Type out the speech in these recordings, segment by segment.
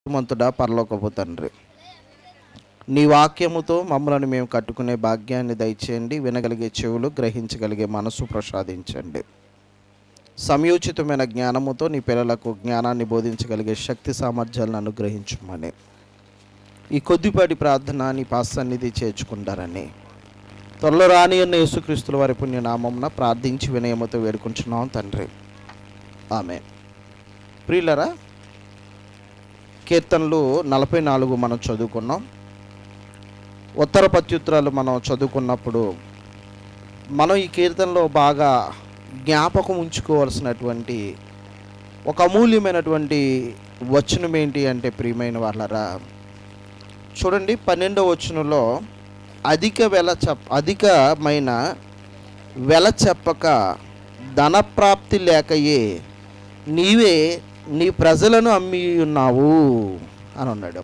మంతుడా పరలోకపు తండ్రి నీ వాక్యముతో మమ్మల్ని మేము కట్టుకునే భాగ్యాన్ని దయచేయండి వినగలిగే చెవులు గ్రహించగలిగే మనసు ప్రసాదించండి సమయోచితమైన జ్ఞానముతో నీ పిల్లలకు జ్ఞానాన్ని బోధించగలిగే శక్తి సామర్థ్యాలను అనుగ్రహించమని ఈ కొద్దిపాటి ప్రార్థన నీ పాసన్నిధి చేర్చుకుంటారని త్వరలో రాని అన్న యేసుక్రీస్తుల వారి పుణ్యనామంన ప్రార్థించి వినయముతో వేడుకుంటున్నాం తండ్రి ఆమె ప్రియులరా కీర్తనలు నలభై నాలుగు మనం చదువుకున్నాం ఉత్తర ప్రత్యుత్తరాలు మనం చదువుకున్నప్పుడు మనం ఈ కీర్తనలో బాగా జ్ఞాపకం ఉంచుకోవాల్సినటువంటి ఒక అమూల్యమైనటువంటి వచనం ఏంటి అంటే ప్రియమైన వాళ్ళరా చూడండి పన్నెండవ వచనంలో అధిక వెల చెప్ అధికమైన వెల చెప్పక ధనప్రాప్తి లేకయే నీవే నీ ప్రజలను అమ్మి ఉన్నావు అని అన్నాడు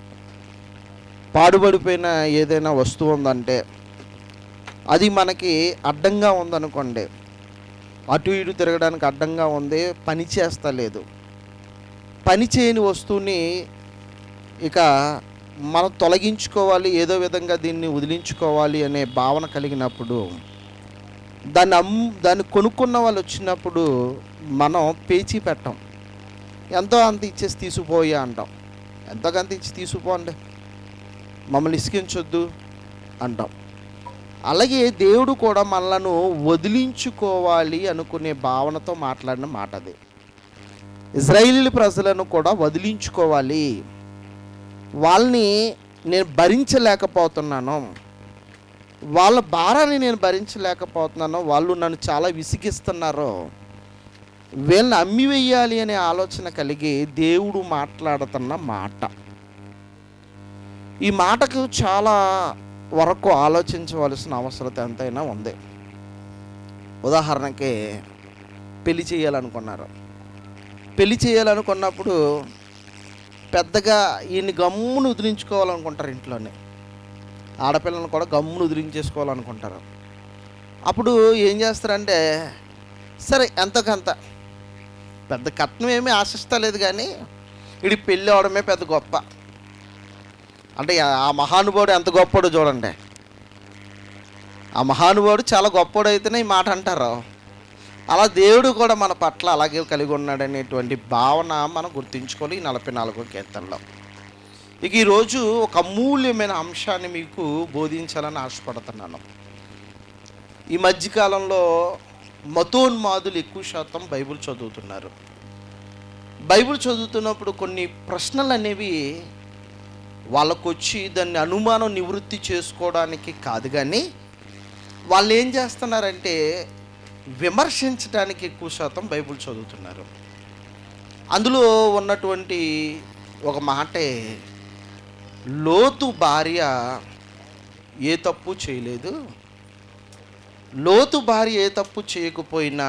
పాడుబడిపోయిన ఏదైనా వస్తువు ఉందంటే అది మనకి అడ్డంగా ఉందనుకోండి అటు ఇటు తిరగడానికి అడ్డంగా ఉంది పని చేస్తలేదు పని చేయని వస్తువుని ఇక మనం తొలగించుకోవాలి ఏదో విధంగా దీన్ని వదిలించుకోవాలి అనే భావన కలిగినప్పుడు దాన్ని అమ్ దాన్ని కొనుక్కున్న వాళ్ళు వచ్చినప్పుడు మనం పేచీ పెట్టం ఎంతో అంత ఇచ్చేసి తీసుకుపోయా అంటాం ఎంతో అంత ఇచ్చి తీసుకుపోండి మమ్మల్ని ఇసికించొద్దు అంటాం అలాగే దేవుడు కూడా మనలను వదిలించుకోవాలి అనుకునే భావనతో మాట్లాడిన మాట అది ఇజ్రాయిలీ ప్రజలను కూడా వదిలించుకోవాలి వాళ్ళని నేను భరించలేకపోతున్నాను వాళ్ళ భారాన్ని నేను భరించలేకపోతున్నాను వాళ్ళు నన్ను చాలా విసిగిస్తున్నారు వీళ్ళని అమ్మి వెయ్యాలి అనే ఆలోచన కలిగి దేవుడు మాట్లాడుతున్న మాట ఈ మాటకు చాలా వరకు ఆలోచించవలసిన అవసరత ఎంతైనా ఉంది ఉదాహరణకి పెళ్లి చేయాలనుకున్నారు పెళ్లి చేయాలనుకున్నప్పుడు పెద్దగా ఈయన్ని గమ్మును వదిలించుకోవాలనుకుంటారు ఇంట్లోనే ఆడపిల్లను కూడా గమ్మును వదిలించేసుకోవాలనుకుంటారు అప్పుడు ఏం చేస్తారంటే సరే ఎంతకంత పెద్ద కట్నం ఏమీ ఆశిస్తలేదు కానీ ఇది పెళ్ళి అవడమే పెద్ద గొప్ప అంటే ఆ మహానుభావుడు ఎంత గొప్పడో చూడండి ఆ మహానుభావుడు చాలా గొప్పడు అయితేనే ఈ మాట అంటారు అలా దేవుడు కూడా మన పట్ల అలాగే కలిగి ఉన్నాడనేటువంటి భావన మనం గుర్తుంచుకోవాలి ఈ నలభై నాలుగో కీర్తనలో ఇక ఈరోజు ఒక అమూల్యమైన అంశాన్ని మీకు బోధించాలని ఆశపడుతున్నాను ఈ మధ్యకాలంలో మతోన్మాదులు ఎక్కువ శాతం బైబిల్ చదువుతున్నారు బైబిల్ చదువుతున్నప్పుడు కొన్ని ప్రశ్నలు అనేవి వాళ్ళకు వచ్చి దాన్ని అనుమానం నివృత్తి చేసుకోవడానికి కాదు కానీ వాళ్ళు ఏం చేస్తున్నారంటే విమర్శించడానికి ఎక్కువ శాతం బైబిల్ చదువుతున్నారు అందులో ఉన్నటువంటి ఒక మాటే లోతు భార్య ఏ తప్పు చేయలేదు లోతు భార్య ఏ తప్పు చేయకపోయినా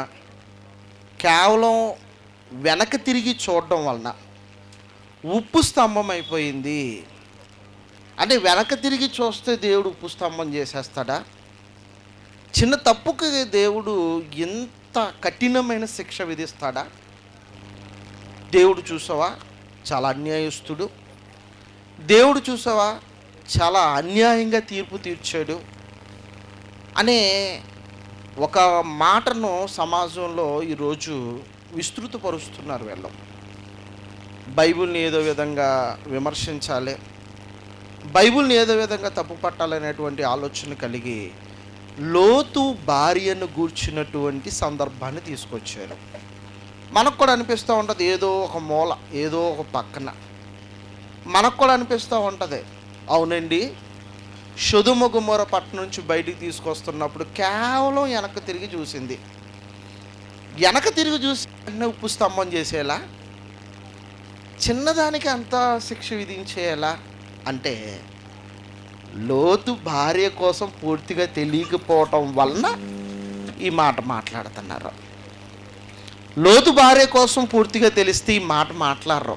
కేవలం వెనక తిరిగి చూడడం వలన ఉప్పు స్తంభం అయిపోయింది అంటే వెనక తిరిగి చూస్తే దేవుడు ఉప్పు స్తంభం చేసేస్తాడా చిన్న తప్పుకి దేవుడు ఎంత కఠినమైన శిక్ష విధిస్తాడా దేవుడు చూసావా చాలా అన్యాయస్తుడు దేవుడు చూసావా చాలా అన్యాయంగా తీర్పు తీర్చాడు అనే ఒక మాటను సమాజంలో ఈరోజు విస్తృతపరుస్తున్నారు వీళ్ళు బైబిల్ని ఏదో విధంగా విమర్శించాలి బైబిల్ని ఏదో విధంగా తప్పు పట్టాలనేటువంటి ఆలోచన కలిగి లోతు భార్యను గూర్చినటువంటి సందర్భాన్ని తీసుకొచ్చారు మనకు కూడా అనిపిస్తూ ఉంటుంది ఏదో ఒక మూల ఏదో ఒక పక్కన మనకు కూడా అనిపిస్తూ ఉంటుంది అవునండి షుదుమ గుమ్మర పట్నం నుంచి బయటికి తీసుకొస్తున్నప్పుడు కేవలం వెనక్కి తిరిగి చూసింది వెనక తిరిగి చూసి వెంటనే ఉప్పు స్తంభం చేసేలా చిన్నదానికి అంత శిక్ష విధించేలా అంటే లోతు భార్య కోసం పూర్తిగా తెలియకపోవటం వలన ఈ మాట మాట్లాడుతున్నారు లోతు భార్య కోసం పూర్తిగా తెలిస్తే ఈ మాట మాట్లాడరు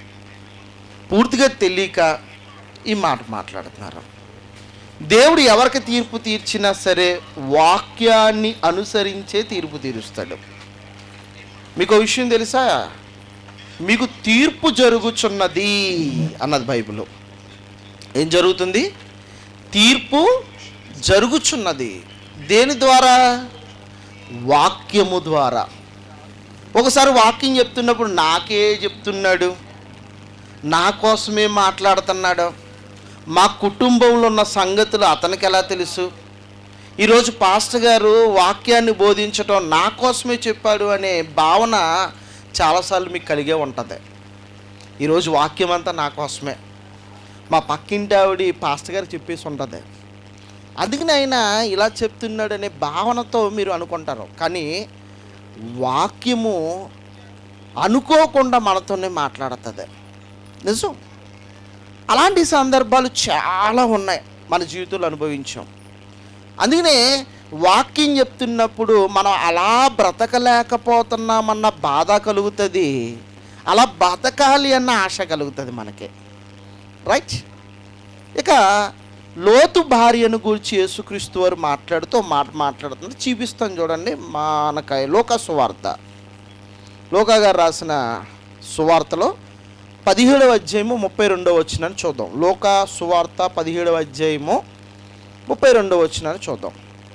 పూర్తిగా తెలియక ఈ మాట మాట్లాడుతున్నారు దేవుడు ఎవరికి తీర్పు తీర్చినా సరే వాక్యాన్ని అనుసరించే తీర్పు తీరుస్తాడు మీకు ఒక విషయం తెలుసా మీకు తీర్పు జరుగుచున్నది అన్నది బైబిల్ ఏం జరుగుతుంది తీర్పు జరుగుచున్నది దేని ద్వారా వాక్యము ద్వారా ఒకసారి వాక్యం చెప్తున్నప్పుడు నాకే చెప్తున్నాడు నా కోసమే మాట్లాడుతున్నాడు మా కుటుంబంలో ఉన్న సంగతులు అతనికి ఎలా తెలుసు ఈరోజు పాస్టర్ గారు వాక్యాన్ని బోధించడం నా కోసమే చెప్పాడు అనే భావన చాలాసార్లు మీకు కలిగే ఉంటుంది ఈరోజు వాక్యం అంతా నా కోసమే మా పక్కింటి ఆవిడ పాస్టర్ గారు చెప్పేసి ఉంటుంది అందుకని ఆయన ఇలా చెప్తున్నాడు అనే భావనతో మీరు అనుకుంటారు కానీ వాక్యము అనుకోకుండా మనతోనే మాట్లాడుతుంది నిజం అలాంటి సందర్భాలు చాలా ఉన్నాయి మన జీవితంలో అనుభవించాం అందుకనే వాక్యం చెప్తున్నప్పుడు మనం అలా బ్రతకలేకపోతున్నామన్న బాధ కలుగుతుంది అలా బతకాలి అన్న ఆశ కలుగుతుంది మనకి రైట్ ఇక లోతు భార్యను గురించి యేసుక్రీస్తు వారు మాట్లాడుతూ ఓ మాట మాట్లాడుతుంది చూపిస్తాను చూడండి మనక లోక సువార్త లోకా గారు రాసిన సువార్తలో పదిహేడవ అధ్యాయము ముప్పై రెండవ వచ్చినని చూద్దాం లోకా సువార్త పదిహేడవ అధ్యాయము ముప్పై రెండవ వచ్చినని చూద్దాం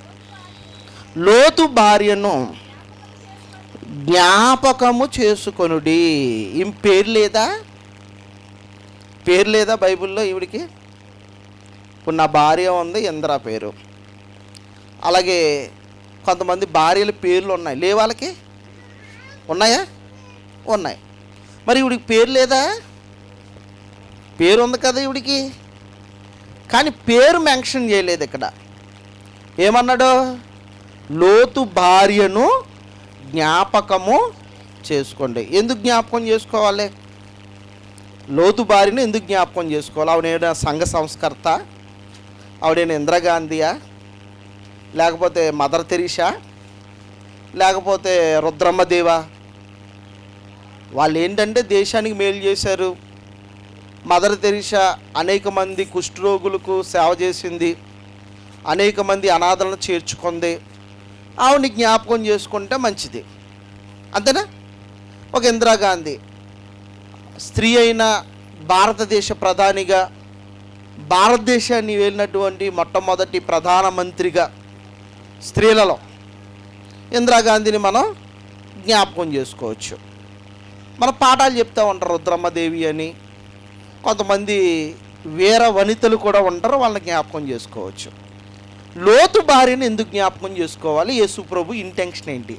లోతు భార్యను జ్ఞాపకము చేసుకొనుడి ఈమె పేరు లేదా పేరు లేదా బైబిల్లో ఈవిడికి ఇప్పుడు నా భార్య ఉంది ఇంద్ర పేరు అలాగే కొంతమంది భార్యల పేర్లు ఉన్నాయి లే వాళ్ళకి ఉన్నాయా ఉన్నాయి మరి ఈవిడికి పేరు లేదా పేరు ఉంది కదా ఈవిడికి కానీ పేరు మెన్షన్ చేయలేదు ఇక్కడ ఏమన్నాడు లోతు భార్యను జ్ఞాపకము చేసుకోండి ఎందుకు జ్ఞాపకం చేసుకోవాలి లోతు భార్యను ఎందుకు జ్ఞాపకం చేసుకోవాలి ఆవిడ సంఘ సంస్కర్త ఆవిడైనా ఇందిరాగాంధీయా లేకపోతే మదర్ తెరీసా లేకపోతే రుద్రమ్మదేవా వాళ్ళు ఏంటంటే దేశానికి మేలు చేశారు మదర్ తెరీసా అనేక మంది కుష్ఠరోగులకు సేవ చేసింది అనేక మంది అనాథలను చేర్చుకుంది ఆవిడని జ్ఞాపకం చేసుకుంటే మంచిది అంతేనా ఒక ఇందిరాగాంధీ స్త్రీ అయిన భారతదేశ ప్రధానిగా భారతదేశాన్ని వెళ్ళినటువంటి మొట్టమొదటి ప్రధానమంత్రిగా స్త్రీలలో ఇందిరాగాంధీని మనం జ్ఞాపకం చేసుకోవచ్చు మన పాఠాలు చెప్తూ ఉంటారు రుద్రమ్మదేవి అని కొంతమంది వీర వనితలు కూడా ఉంటారు వాళ్ళని జ్ఞాపకం చేసుకోవచ్చు లోతు భార్యని ఎందుకు జ్ఞాపకం చేసుకోవాలి యేసు ప్రభు ఇంటెన్షన్ ఏంటి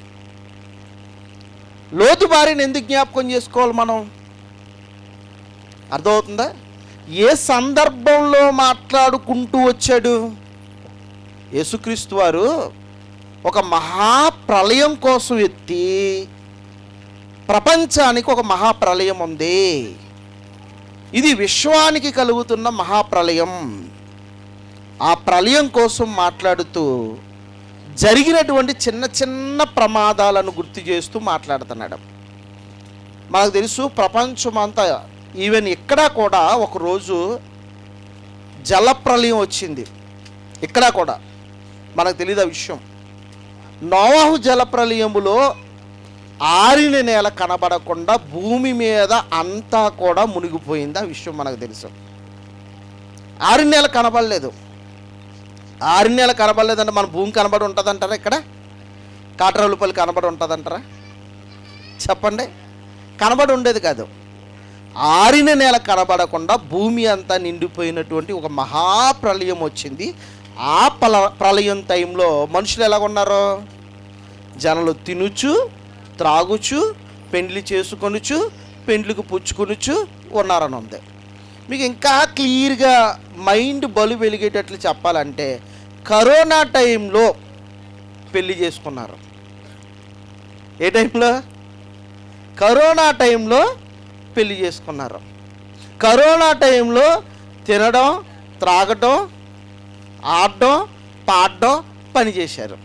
లోతు భార్యని ఎందుకు జ్ఞాపకం చేసుకోవాలి మనం అర్థమవుతుందా ఏ సందర్భంలో మాట్లాడుకుంటూ వచ్చాడు యేసుక్రీస్తు వారు ఒక మహాప్రళయం కోసం ఎత్తి ప్రపంచానికి ఒక మహాప్రళయం ఉంది ఇది విశ్వానికి కలుగుతున్న మహాప్రళయం ఆ ప్రళయం కోసం మాట్లాడుతూ జరిగినటువంటి చిన్న చిన్న ప్రమాదాలను గుర్తు చేస్తూ మాట్లాడుతున్నాడు మనకు తెలుసు ప్రపంచమంతా ఈవెన్ ఇక్కడ కూడా ఒకరోజు జలప్రలయం వచ్చింది ఇక్కడ కూడా మనకు తెలియదు ఆ విషయం నోవాహు జలప్రలయములో ఆరిన నేల కనబడకుండా భూమి మీద అంతా కూడా మునిగిపోయింది ఆ విషయం మనకు తెలుసు ఆరిన నేల కనబడలేదు ఆరిన నేల కనబడలేదంటే మన భూమి కనబడి ఉంటుందంటారా ఇక్కడ కాట్రవులపల్లి కనబడి ఉంటుందంటారా చెప్పండి కనబడి ఉండేది కాదు ఆరిన నేల కనబడకుండా భూమి అంతా నిండిపోయినటువంటి ఒక మహాప్రళయం వచ్చింది ఆ పల ప్రళయం టైంలో మనుషులు ఎలా ఉన్నారు జనాలు తినుచు త్రాగుచు పెండ్లి చేసుకొనుచు పెండ్లికి పుచ్చుకొనుచు ఉన్నారని ఉంది మీకు ఇంకా క్లియర్గా మైండ్ బలు వెలిగేటట్లు చెప్పాలంటే కరోనా టైంలో పెళ్లి చేసుకున్నారు ఏ టైంలో కరోనా టైంలో పెళ్లి చేసుకున్నారు కరోనా టైంలో తినడం త్రాగటం ఆడడం పాడడం పని చేశారు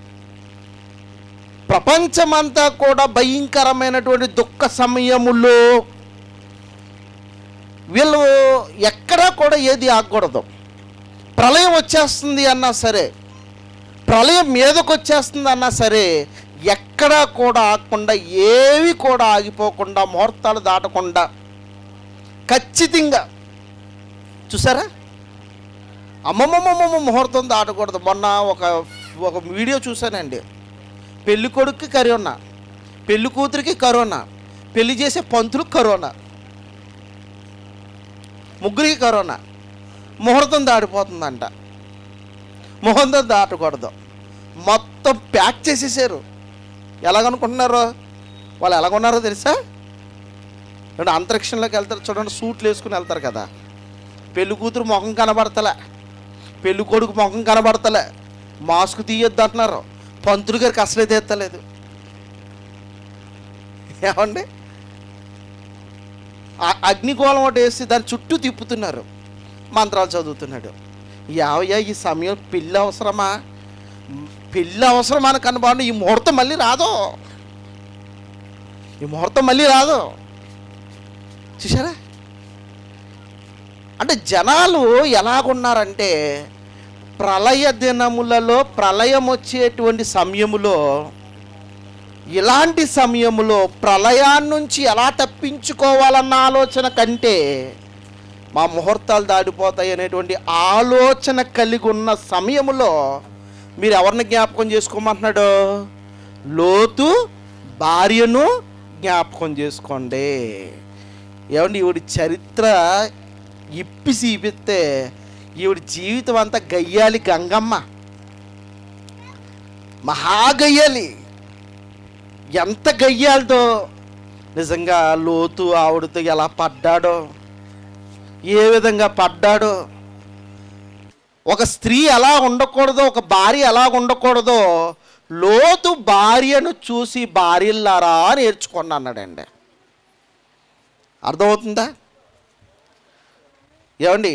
ప్రపంచమంతా కూడా భయంకరమైనటువంటి దుఃఖ సమయములో వీళ్ళు ఎక్కడా కూడా ఏది ఆగకూడదు ప్రళయం వచ్చేస్తుంది అన్నా సరే ప్రళయం మీదకి వచ్చేస్తుంది అన్నా సరే ఎక్కడ ఎక్కడా కూడా ఆగకుండా ఏవి కూడా ఆగిపోకుండా ముహూర్తాలు దాటకుండా ఖచ్చితంగా చూసారా అమ్మమ్మమ్మమ్మ ముహూర్తం దాటకూడదు మొన్న ఒక ఒక వీడియో చూశానండి పెళ్లి కొడుక్కి కరోనా పెళ్లి కూతురికి కరోనా పెళ్లి చేసే పంతులకు కరోనా ముగ్గురికి కరోనా ముహూర్తం దాటిపోతుందంట ముహూర్తం దాటకూడదు మొత్తం ప్యాక్ చేసేసారు ఎలాగనుకుంటున్నారు వాళ్ళు ఎలాగున్నారో తెలుసా ఇప్పుడు అంతరిక్షంలోకి వెళ్తారు చూడండి సూట్లు వేసుకుని వెళ్తారు కదా పెళ్లి కూతురు ముఖం కనబడతలే పెళ్లి కొడుకు ముఖం కనబడతలే మాస్క్ తీయొద్దు అంటున్నారు పంతులు గారికి అసలే తీస్తలేదు ఏమండి ఆ- అగ్నిగోళం ఒకటి వేసి దాని చుట్టూ తిప్పుతున్నారు మంత్రాలు చదువుతున్నాడు యావయ్యా ఈ సమయం పెళ్ళి అవసరమా పెళ్ళి అవసరమా అని కనబాడు ఈ ముహూర్తం మళ్ళీ రాదు ఈ ముహూర్తం మళ్ళీ రాదు చూసారా అంటే జనాలు ఎలాగున్నారంటే ప్రళయ దినములలో ప్రళయం వచ్చేటువంటి సమయములో ఇలాంటి సమయములో ప్రళయాన్ని నుంచి ఎలా తప్పించుకోవాలన్న ఆలోచన కంటే మా ముహూర్తాలు దాడిపోతాయి అనేటువంటి ఆలోచన కలిగి ఉన్న సమయములో మీరు ఎవరిని జ్ఞాపకం చేసుకోమంటున్నాడు లోతు భార్యను జ్ఞాపకం చేసుకోండి ఏమండి ఈవిడి చరిత్ర ఇప్పి చూపిస్తే ఈవిడి జీవితం అంతా గయ్యాలి గంగమ్మ మహాగయ్యాలి ఎంత గయ్యాలతో నిజంగా లోతు ఆవిడతో ఎలా పడ్డాడో ఏ విధంగా పడ్డాడో ఒక స్త్రీ ఎలా ఉండకూడదో ఒక భార్య ఎలా ఉండకూడదో లోతు భార్యను చూసి భార్యలారా నేర్చుకున్నా అన్నాడండి అర్థమవుతుందా ఏమండి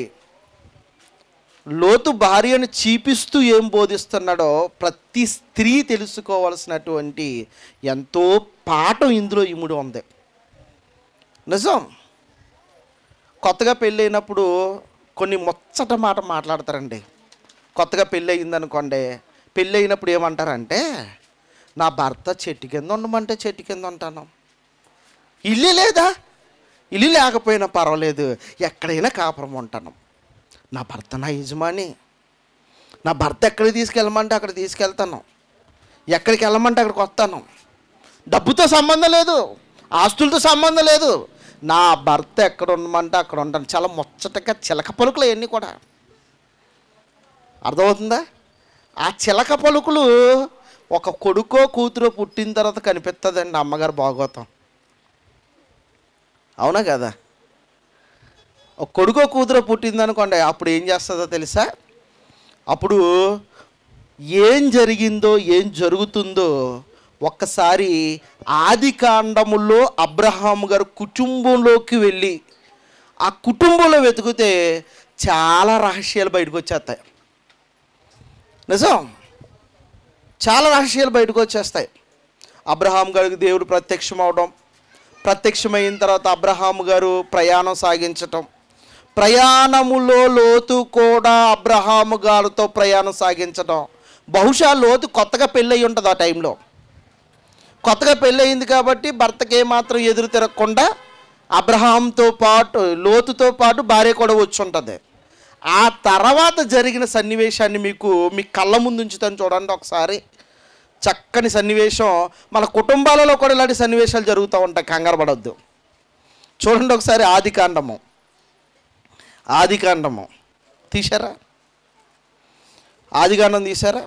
లోతు భార్యను చీపిస్తూ ఏం బోధిస్తున్నాడో ప్రతి స్త్రీ తెలుసుకోవాల్సినటువంటి ఎంతో పాఠం ఇందులో ఇముడు ఉంది నిజం కొత్తగా పెళ్ళైనప్పుడు కొన్ని ముచ్చట మాట మాట్లాడతారండి కొత్తగా పెళ్ళి అయిందనుకోండి పెళ్ళి అయినప్పుడు ఏమంటారంటే నా భర్త చెట్టు కింద ఉండమంటే చెట్టు కింద ఉంటాను ఇల్లు లేదా ఇల్లు లేకపోయినా పర్వాలేదు ఎక్కడైనా కాపురం ఉంటాను నా భర్త నా యజమాని నా భర్త ఎక్కడికి తీసుకెళ్ళమంటే అక్కడ తీసుకెళ్తాను ఎక్కడికి వెళ్ళమంటే అక్కడికి వస్తాను డబ్బుతో సంబంధం లేదు ఆస్తులతో సంబంధం లేదు నా భర్త ఎక్కడ ఉండమంటే అక్కడ ఉంటాను చాలా ముచ్చటగా చిలక పలుకులు అవన్నీ కూడా అర్థమవుతుందా ఆ చిలక పలుకులు ఒక కొడుకో కూతురో పుట్టిన తర్వాత కనిపిస్తుందండి అమ్మగారు భాగవతం అవునా కదా ఒక కొడుకో కూతురో పుట్టిందనుకోండి అప్పుడు ఏం చేస్తుందో తెలుసా అప్పుడు ఏం జరిగిందో ఏం జరుగుతుందో ఒక్కసారి ఆది కాండములో అబ్రహాం గారు కుటుంబంలోకి వెళ్ళి ఆ కుటుంబంలో వెతికితే చాలా రహస్యాలు బయటకు వచ్చేస్తాయి నిజం చాలా రహస్యాలు బయటకు వచ్చేస్తాయి అబ్రహాం గారికి దేవుడు ప్రత్యక్షం అవడం ప్రత్యక్షమైన తర్వాత అబ్రహాం గారు ప్రయాణం సాగించటం ప్రయాణములో లోతు కూడా అబ్రహాము గారితో ప్రయాణం సాగించడం బహుశా లోతు కొత్తగా పెళ్ళయి ఉంటుంది ఆ టైంలో కొత్తగా పెళ్ళయింది కాబట్టి భర్తకి ఏమాత్రం ఎదురు తిరగకుండా అబ్రహాంతో పాటు లోతుతో పాటు భార్య కూడా వచ్చి ఉంటుంది ఆ తర్వాత జరిగిన సన్నివేశాన్ని మీకు మీ కళ్ళ ముందు ఉంచుతాను చూడండి ఒకసారి చక్కని సన్నివేశం మన కుటుంబాలలో కూడా ఇలాంటి సన్నివేశాలు జరుగుతూ ఉంటాయి కంగారు పడవద్దు చూడండి ఒకసారి ఆది కాండము ఆది కాండము తీశారా ఆది కాండం తీశారా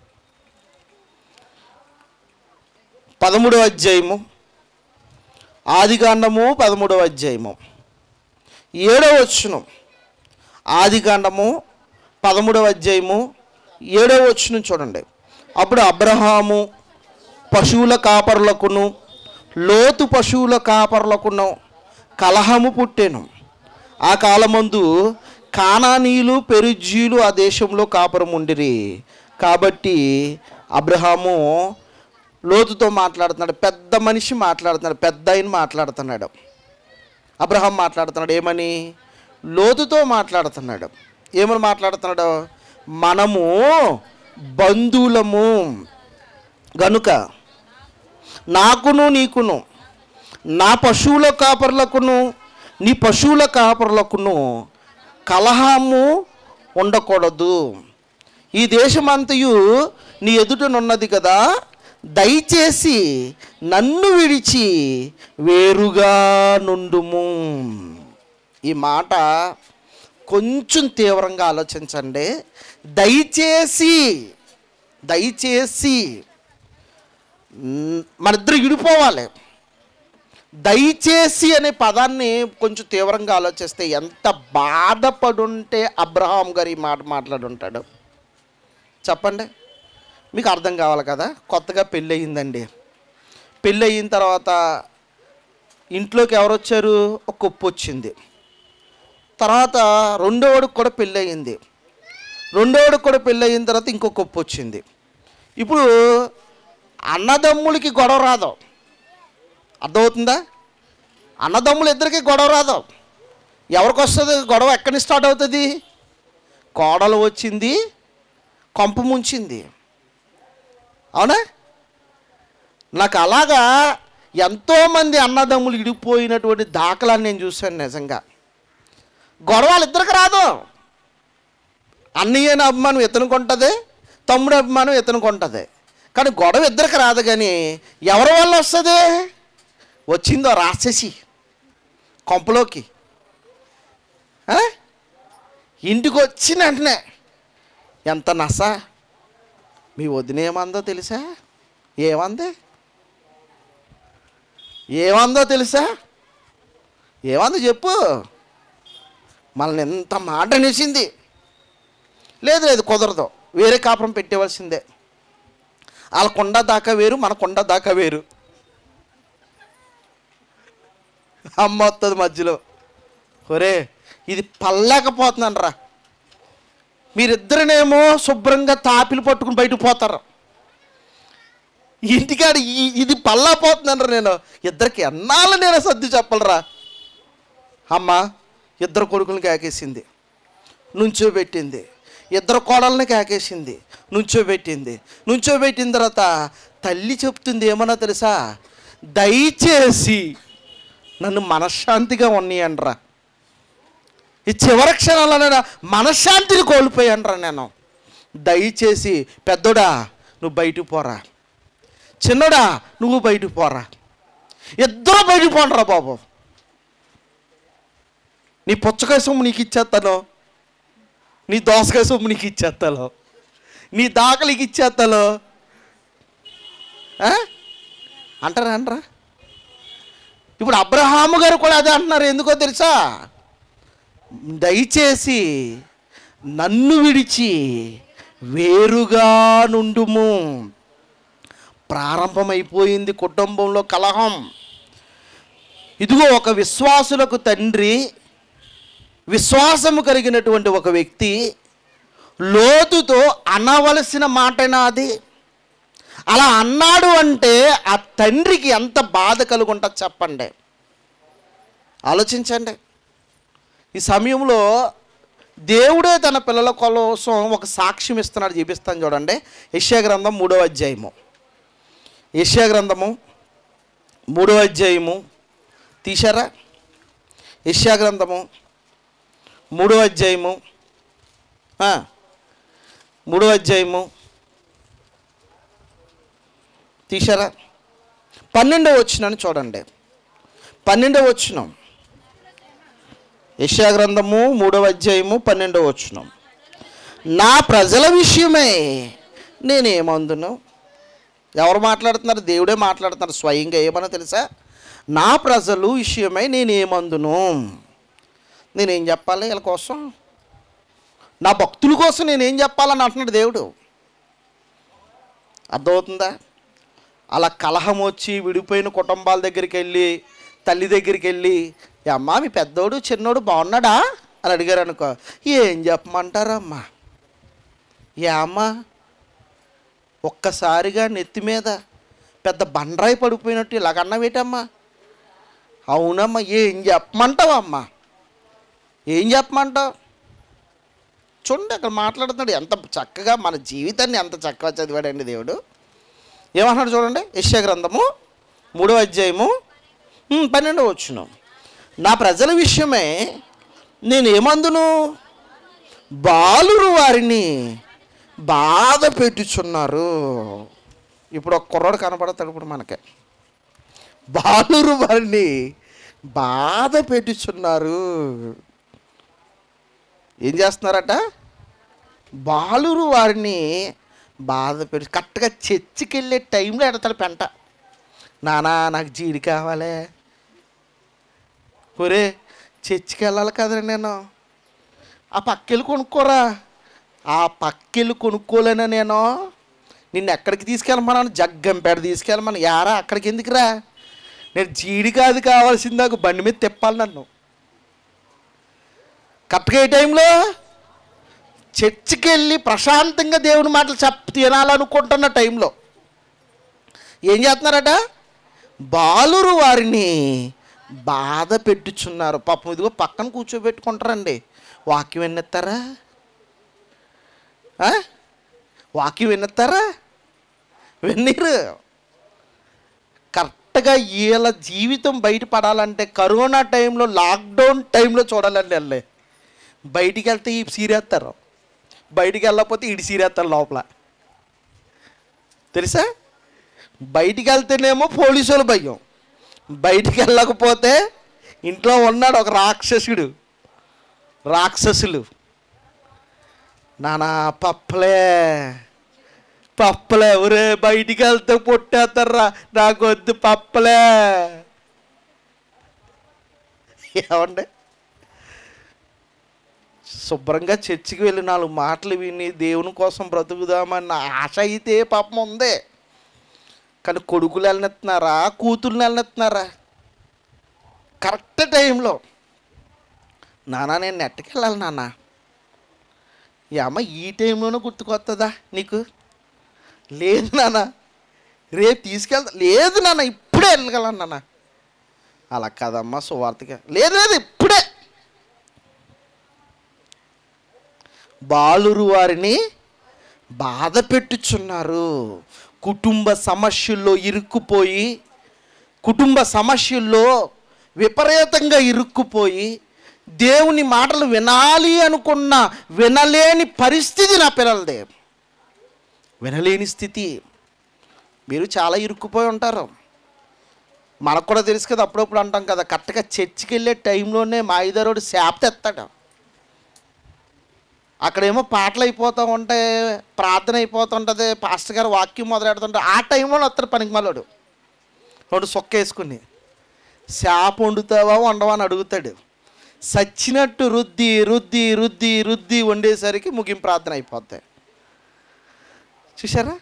పదమూడవ అధ్యాయము ఆది కాండము పదమూడవ అధ్యాయము ఏడవ వచ్చును ఆది కాండము పదమూడవ అధ్యాయము ఏడవ వచ్చును చూడండి అప్పుడు అబ్రహాము పశువుల కాపరులకును లోతు పశువుల కాపరులకును కలహము పుట్టెను ఆ కాలమందు కానానీయులు పెరుజీలు ఆ దేశంలో కాపురం ఉండిరి కాబట్టి అబ్రహాము లోతుతో మాట్లాడుతున్నాడు పెద్ద మనిషి మాట్లాడుతున్నాడు పెద్ద ఆయన మాట్లాడుతున్నాడు అబ్రహాం మాట్లాడుతున్నాడు ఏమని లోతుతో మాట్లాడుతున్నాడు ఏమని మాట్లాడుతున్నాడు మనము బంధువులము గనుక నాకును నీకును నా పశువుల కాపర్లకును నీ పశువుల కాపర్లకును కలహము ఉండకూడదు ఈ దేశమంతయు నీ ఎదుటనున్నది కదా దయచేసి నన్ను విడిచి వేరుగా నుండుము ఈ మాట కొంచెం తీవ్రంగా ఆలోచించండి దయచేసి దయచేసి మ్, మనిద్దరు విడిపోవాలి దయచేసి అనే పదాన్ని కొంచెం తీవ్రంగా ఆలోచిస్తే ఎంత బాధపడుంటే అబ్రహాం గారు ఈ మాట మాట్లాడుంటాడు చెప్పండి మీకు అర్థం కావాలి కదా కొత్తగా పెళ్ళి అయ్యిందండి పెళ్ళి అయిన తర్వాత ఇంట్లోకి ఎవరు వచ్చారు ఒక కుప్పు వచ్చింది తర్వాత రెండోవాడికి కూడా పెళ్ళి అయ్యింది రెండోవాడికి కూడా పెళ్ళి అయిన తర్వాత ఇంకో కుప్పు వచ్చింది ఇప్పుడు అన్నదమ్ములకి గొడవ రాదు అర్థమవుతుందా అన్నదమ్ములు ఇద్దరికి గొడవ రాదు ఎవరికి వస్తుంది గొడవ ఎక్కడి నుంచి స్టార్ట్ అవుతుంది కోడలు వచ్చింది కొంప ముంచింది అవునా నాకు అలాగా ఎంతోమంది అన్నదమ్ములు ఇడిపోయినటువంటి దాఖలాన్ని నేను చూశాను నిజంగా గొడవలు ఇద్దరికి రాదు అన్నయ్యని అభిమానం ఇతనుకుంటుంది తమ్ముడు అభిమానం ఇతనుకుంటుంది కానీ గొడవ ఇద్దరికి రాదు కానీ ఎవరి వల్ల వస్తుంది వచ్చిందో రాక్షసి కొంపలోకి ఆ? ఇంటికి వచ్చిన వెంటనే ఎంత నస మీ వదిన ఏమందో తెలుసా ఏమంది ఏమందో తెలుసా ఏమందో చెప్పు మనల్ని ఎంత మాట అనేసింది లేదు లేదు కుదరదు వేరే కాపురం పెట్టేవలసిందే వాళ్ళ కొండ దాకా వేరు మన కొండ దాకా వేరు అమ్మ వస్తుంది మధ్యలో ఒరే ఇది పల్లేకపోతున్నాను రా మీరిద్దరినేమో శుభ్రంగా తాపిలు పట్టుకుని బయటకు పోతారు ఇంటికాడ ఈ- ఇది పల్లా పోతున్నాను నేను ఇద్దరికి ఎన్నాళ్ళు నేను సర్ది చెప్పలరా అమ్మ ఇద్దరు కొడుకుని కేకేసింది నుంచోబెట్టింది ఇద్దరు కోడల్ని కేకేసింది నుంచోబెట్టింది నుంచోబెట్టిన తర్వాత తల్లి చెప్తుంది ఏమన్నా తెలుసా దయచేసి నన్ను మనశ్శాంతిగా ఉన్నయండ్రా ఈ చివరి క్షణాల్లో నేను మనశ్శాంతిని కోల్పోయానురా నేను దయచేసి పెద్దోడా నువ్వు బయటికి పోరా చిన్నోడా నువ్వు బయటికి పోరా ఇద్దరు బయటికి పోండిరా బాబు నీ పుచ్చకాయ సొమ్ము నీకు ఇచ్చేస్తాను నీ దోసకాయ సొమ్ము నీకు ఇచ్చేస్తాను నీ దాకలికి ఇచ్చేస్తాను ఆ? అంటారా అంటారా ఇప్పుడు అబ్రహాము గారు కూడా అదే అంటున్నారు ఎందుకో తెలుసా దయచేసి నన్ను విడిచి వేరుగా నుండుము ప్రారంభమైపోయింది కుటుంబంలో కలహం ఇదిగో ఒక విశ్వాసులకు తండ్రి విశ్వాసము కలిగినటువంటి ఒక వ్యక్తి లోతుతో అనవలసిన మాటనా అది అలా అన్నాడు అంటే ఆ తండ్రికి ఎంత బాధ కలుగుంటుంది చెప్పండి ఆలోచించండి ఈ సమయంలో దేవుడే తన పిల్లల కోసం ఒక సాక్ష్యం ఇస్తున్నాడు చూపిస్తాను చూడండి యెషయా గ్రంథం మూడో అధ్యాయము యెషయా గ్రంథము మూడో అధ్యాయము తీశారా యెషయా గ్రంథము మూడో అధ్యాయము ఆ, మూడో అధ్యాయము తీశారా పన్నెండో వచ్చినని చూడండి పన్నెండో వచ్చినాం యెషయా గ్రంథము మూడవ అధ్యాయము పన్నెండవ వచనం నా ప్రజల విషయమై నేనేమందును ఎవరు మాట్లాడుతున్నారు దేవుడే మాట్లాడుతున్నారు స్వయంగా ఏమన్నా తెలుసా నా ప్రజలు విషయమై నేనేమందును నేనేం చెప్పాలి వీళ్ళ కోసం నా భక్తుల కోసం నేనేం చెప్పాలని అంటున్నాడు దేవుడు అర్థమవుతుందా అలా కలహం వచ్చి విడిపోయిన కుటుంబాల దగ్గరికి వెళ్ళి తల్లి దగ్గరికి వెళ్ళి "ఏ అమ్మా మీ పెద్దోడు చిన్నోడు బాగున్నాడా అని అడిగారు అనుకో ఏం చెప్పమంటారమ్మా ఏ అమ్మా ఒక్కసారిగా నెత్తి మీద పెద్ద బండరాయి పడిపోయినట్టు ఇలాగన్నవేటమ్మా అవునమ్మా ఏం చెప్పమంటావమ్మా ఏం చెప్పమంటావు చూడండి అక్కడ మాట్లాడుతున్నాడు ఎంత చక్కగా మన జీవితాన్ని ఎంత చక్కగా చదివాడండి దేవుడు ఏమన్నాడు చూడండి యెషయా గ్రంథము మూడో అధ్యాయము ఉమ్, పన్నెండవ వచ్చును నా ప్రజల విషయమే నేను ఏమందును బాలురు వారిని బాధ పెట్టుచున్నారు ఇప్పుడు ఒక కుర్రాడు కనపడతాడు ఇప్పుడు మనకి బాలురు వారిని బాధ పెట్టుచున్నారు ఏం చేస్తున్నారట బాలురు వారిని బాధ పెట్టి కరెక్ట్గా చర్చికి వెళ్ళే టైంలో ఎడతాడు పెంట నానా నాకు జీడి కావాలి ఒరే చర్చికి వెళ్ళాలి కదరా నేను ఆ పక్కెళ్ళి కొనుక్కోరా ఆ పక్కెళ్ళి కొనుక్కోలేనా నేను నిన్ను ఎక్కడికి తీసుకెళ్ళమన్నాను జగ్గంపేట తీసుకెళ్ళమని యారా అక్కడికి ఎందుకురా నేను జీడి కాదు కావాల్సింది నాకు బండి మీద తిప్పాలి నన్ను కరెక్ట్గా ఏ టైంలో చర్చికి వెళ్ళి ప్రశాంతంగా దేవుని మాటలు చెప్ తినాలనుకుంటున్న టైంలో ఏం చేస్తున్నారట బాలురు వారిని బాధ పెట్టుచున్నారు పాపం ఇదిగో పక్కన కూర్చోబెట్టుకుంటారండి వాక్యం విన్నెత్తారా ఆ? వాక్యం విన్నెత్తారా విన్నీరు కరెక్ట్గా వీళ్ళ జీవితం బయటపడాలంటే కరోనా టైంలో లాక్డౌన్ టైంలో చూడాలండి వెళ్ళే బయటికి వెళ్తే ఈ సీరేస్తారు బయటికి వెళ్ళకపోతే ఇడి సీరేస్తారు లోపల తెలుసా బయటికి వెళ్తేనేమో పోలీసుల భయం బయటికి వెళ్ళకపోతే ఇంట్లో ఉన్నాడు ఒక రాక్షసుడు రాక్షసులు నానా పప్పలే పప్పలే ఒరే బయటికి వెళ్తే పొట్టేస్తారా నాకు వద్దు పప్పలే ఏమండి శుభ్రంగా చర్చికి వెళ్ళి నాలుగు మాటలు విని దేవుని కోసం బ్రతుకుదామన్న ఆశ అయితే పాపం ఉంది కానీ కొడుకులు వెళ్ళనెత్తున్నారా కూతుర్ని వెళ్ళనెత్తున్నారా కరెక్ట్ టైంలో నాన్న నేను నెట్కి వెళ్ళాలి నాన్న ఈ అమ్మ ఈ టైంలోనే గుర్తుకొస్తుందా నీకు లేదు నాన్న రేపు తీసుకెళ్తా లేదు నాన్న ఇప్పుడే వెళ్ళగలను నాన్న అలా కదమ్మా సువార్తగా లేదు లేదు ఇప్పుడే బాలురు వారిని బాధ పెట్టుచున్నారు కుటుంబ సమస్యల్లో ఇరుక్కుపోయి కుటుంబ సమస్యల్లో విపరీతంగా ఇరుక్కుపోయి దేవుని మాటలు వినాలి అనుకున్న వినలేని పరిస్థితి నా పిల్లలదే వినలేని స్థితి మీరు చాలా ఇరుక్కుపోయి ఉంటారు మనకు కూడా తెలుసు కదా అప్పుడప్పుడు అంటాం కదా కరెక్ట్గా చర్చికి వెళ్ళే టైంలోనే మా ఐదారోడు శాప తెస్తాడు అక్కడేమో పాటలు అయిపోతూ ఉంటాయి ప్రార్థన అయిపోతుంటుంది పాస్టర్ గారు వాక్యం మొదలెడుతుంటే ఆ టైంలో వస్తారు పనికి మళ్ళోడు రెండు సొక్క వేసుకుని శాప వండుతావా వండవా అని అడుగుతాడు సచ్చినట్టు రుద్ది రుద్ది రుద్ది రుద్ది వండేసరికి ముగింపు ప్రార్థన అయిపోతాయి చూసారా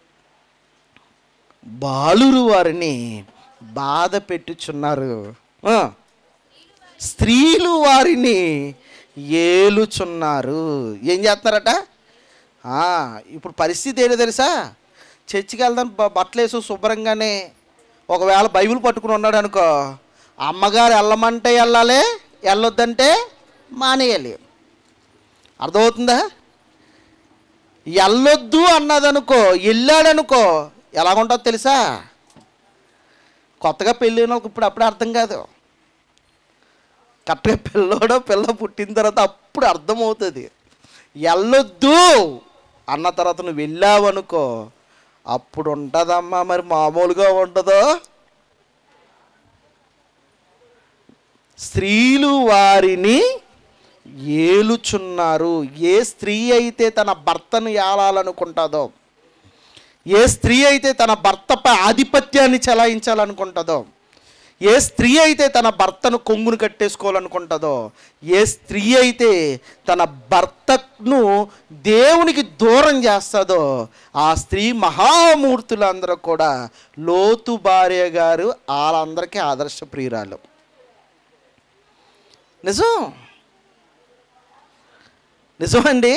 బాలురు వారిని బాధ పెట్టుచున్నారు ఆ. స్త్రీలు వారిని ఏలుచున్నారు ఏం చేస్తున్నారట ఆ, ఇప్పుడు పరిస్థితి ఏంటో తెలుసా చర్చికి వెళ్దాం బ- బట్టలు వేసి శుభ్రంగానే ఒకవేళ బైబిల్ పట్టుకుని ఉన్నాడు అనుకో అమ్మగారు వెళ్ళమంటే వెళ్ళాలి వెళ్ళొద్దంటే మానేయాలి అర్థమవుతుందా వెళ్ళొద్దు అన్నదనుకో వెళ్ళాడనుకో ఎలాగుంటుందో తెలుసా కొత్తగా పెళ్ళిన వాళ్ళకి ఇప్పుడు అప్పుడే అర్థం కాదు కరెక్ట్గా పిల్లోడో పిల్ల పుట్టిన తర్వాత అప్పుడు అర్థమవుతుంది వెళ్ళొద్దు అన్న తర్వాత నువ్వు వెళ్ళావనుకో అప్పుడు ఉంటుందమ్మా మరి మామూలుగా ఉంటుందో స్త్రీలు వారిని ఏలుచున్నారు ఏ స్త్రీ అయితే తన భర్తను ఏలాలనుకుంటుందో ఏ స్త్రీ అయితే తన భర్తపై ఆధిపత్యాన్ని చెలాయించాలనుకుంటుందో ఏ స్త్రీ అయితే తన భర్తను కొంగును కట్టేసుకోవాలనుకుంటుందో ఏ స్త్రీ అయితే తన భర్తను దేవునికి దూరం చేస్తుందో ఆ స్త్రీ మహామూర్తులందరూ కూడా లోతు భార్య గారు వాళ్ళందరికీ ఆదర్శ ప్రియురాలు నిజం నిజమండి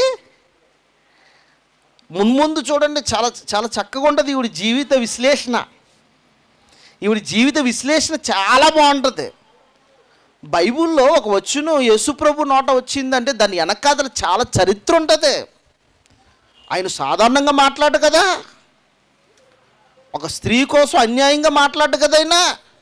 మున్ముందు చూడండి చాలా చాలా చక్కగా ఉంటుంది ఈవిడ జీవిత విశ్లేషణ ఈవిడ జీవిత విశ్లేషణ చాలా బాగుంటుంది బైబిల్లో ఒక వచ్చును యేసుప్రభు నోట వచ్చిందంటే దాని వెనకాతల చాలా చరిత్ర ఉంటుంది ఆయన సాధారణంగా మాట్లాడు కదా ఒక స్త్రీ కోసం అన్యాయంగా మాట్లాడు కదైనా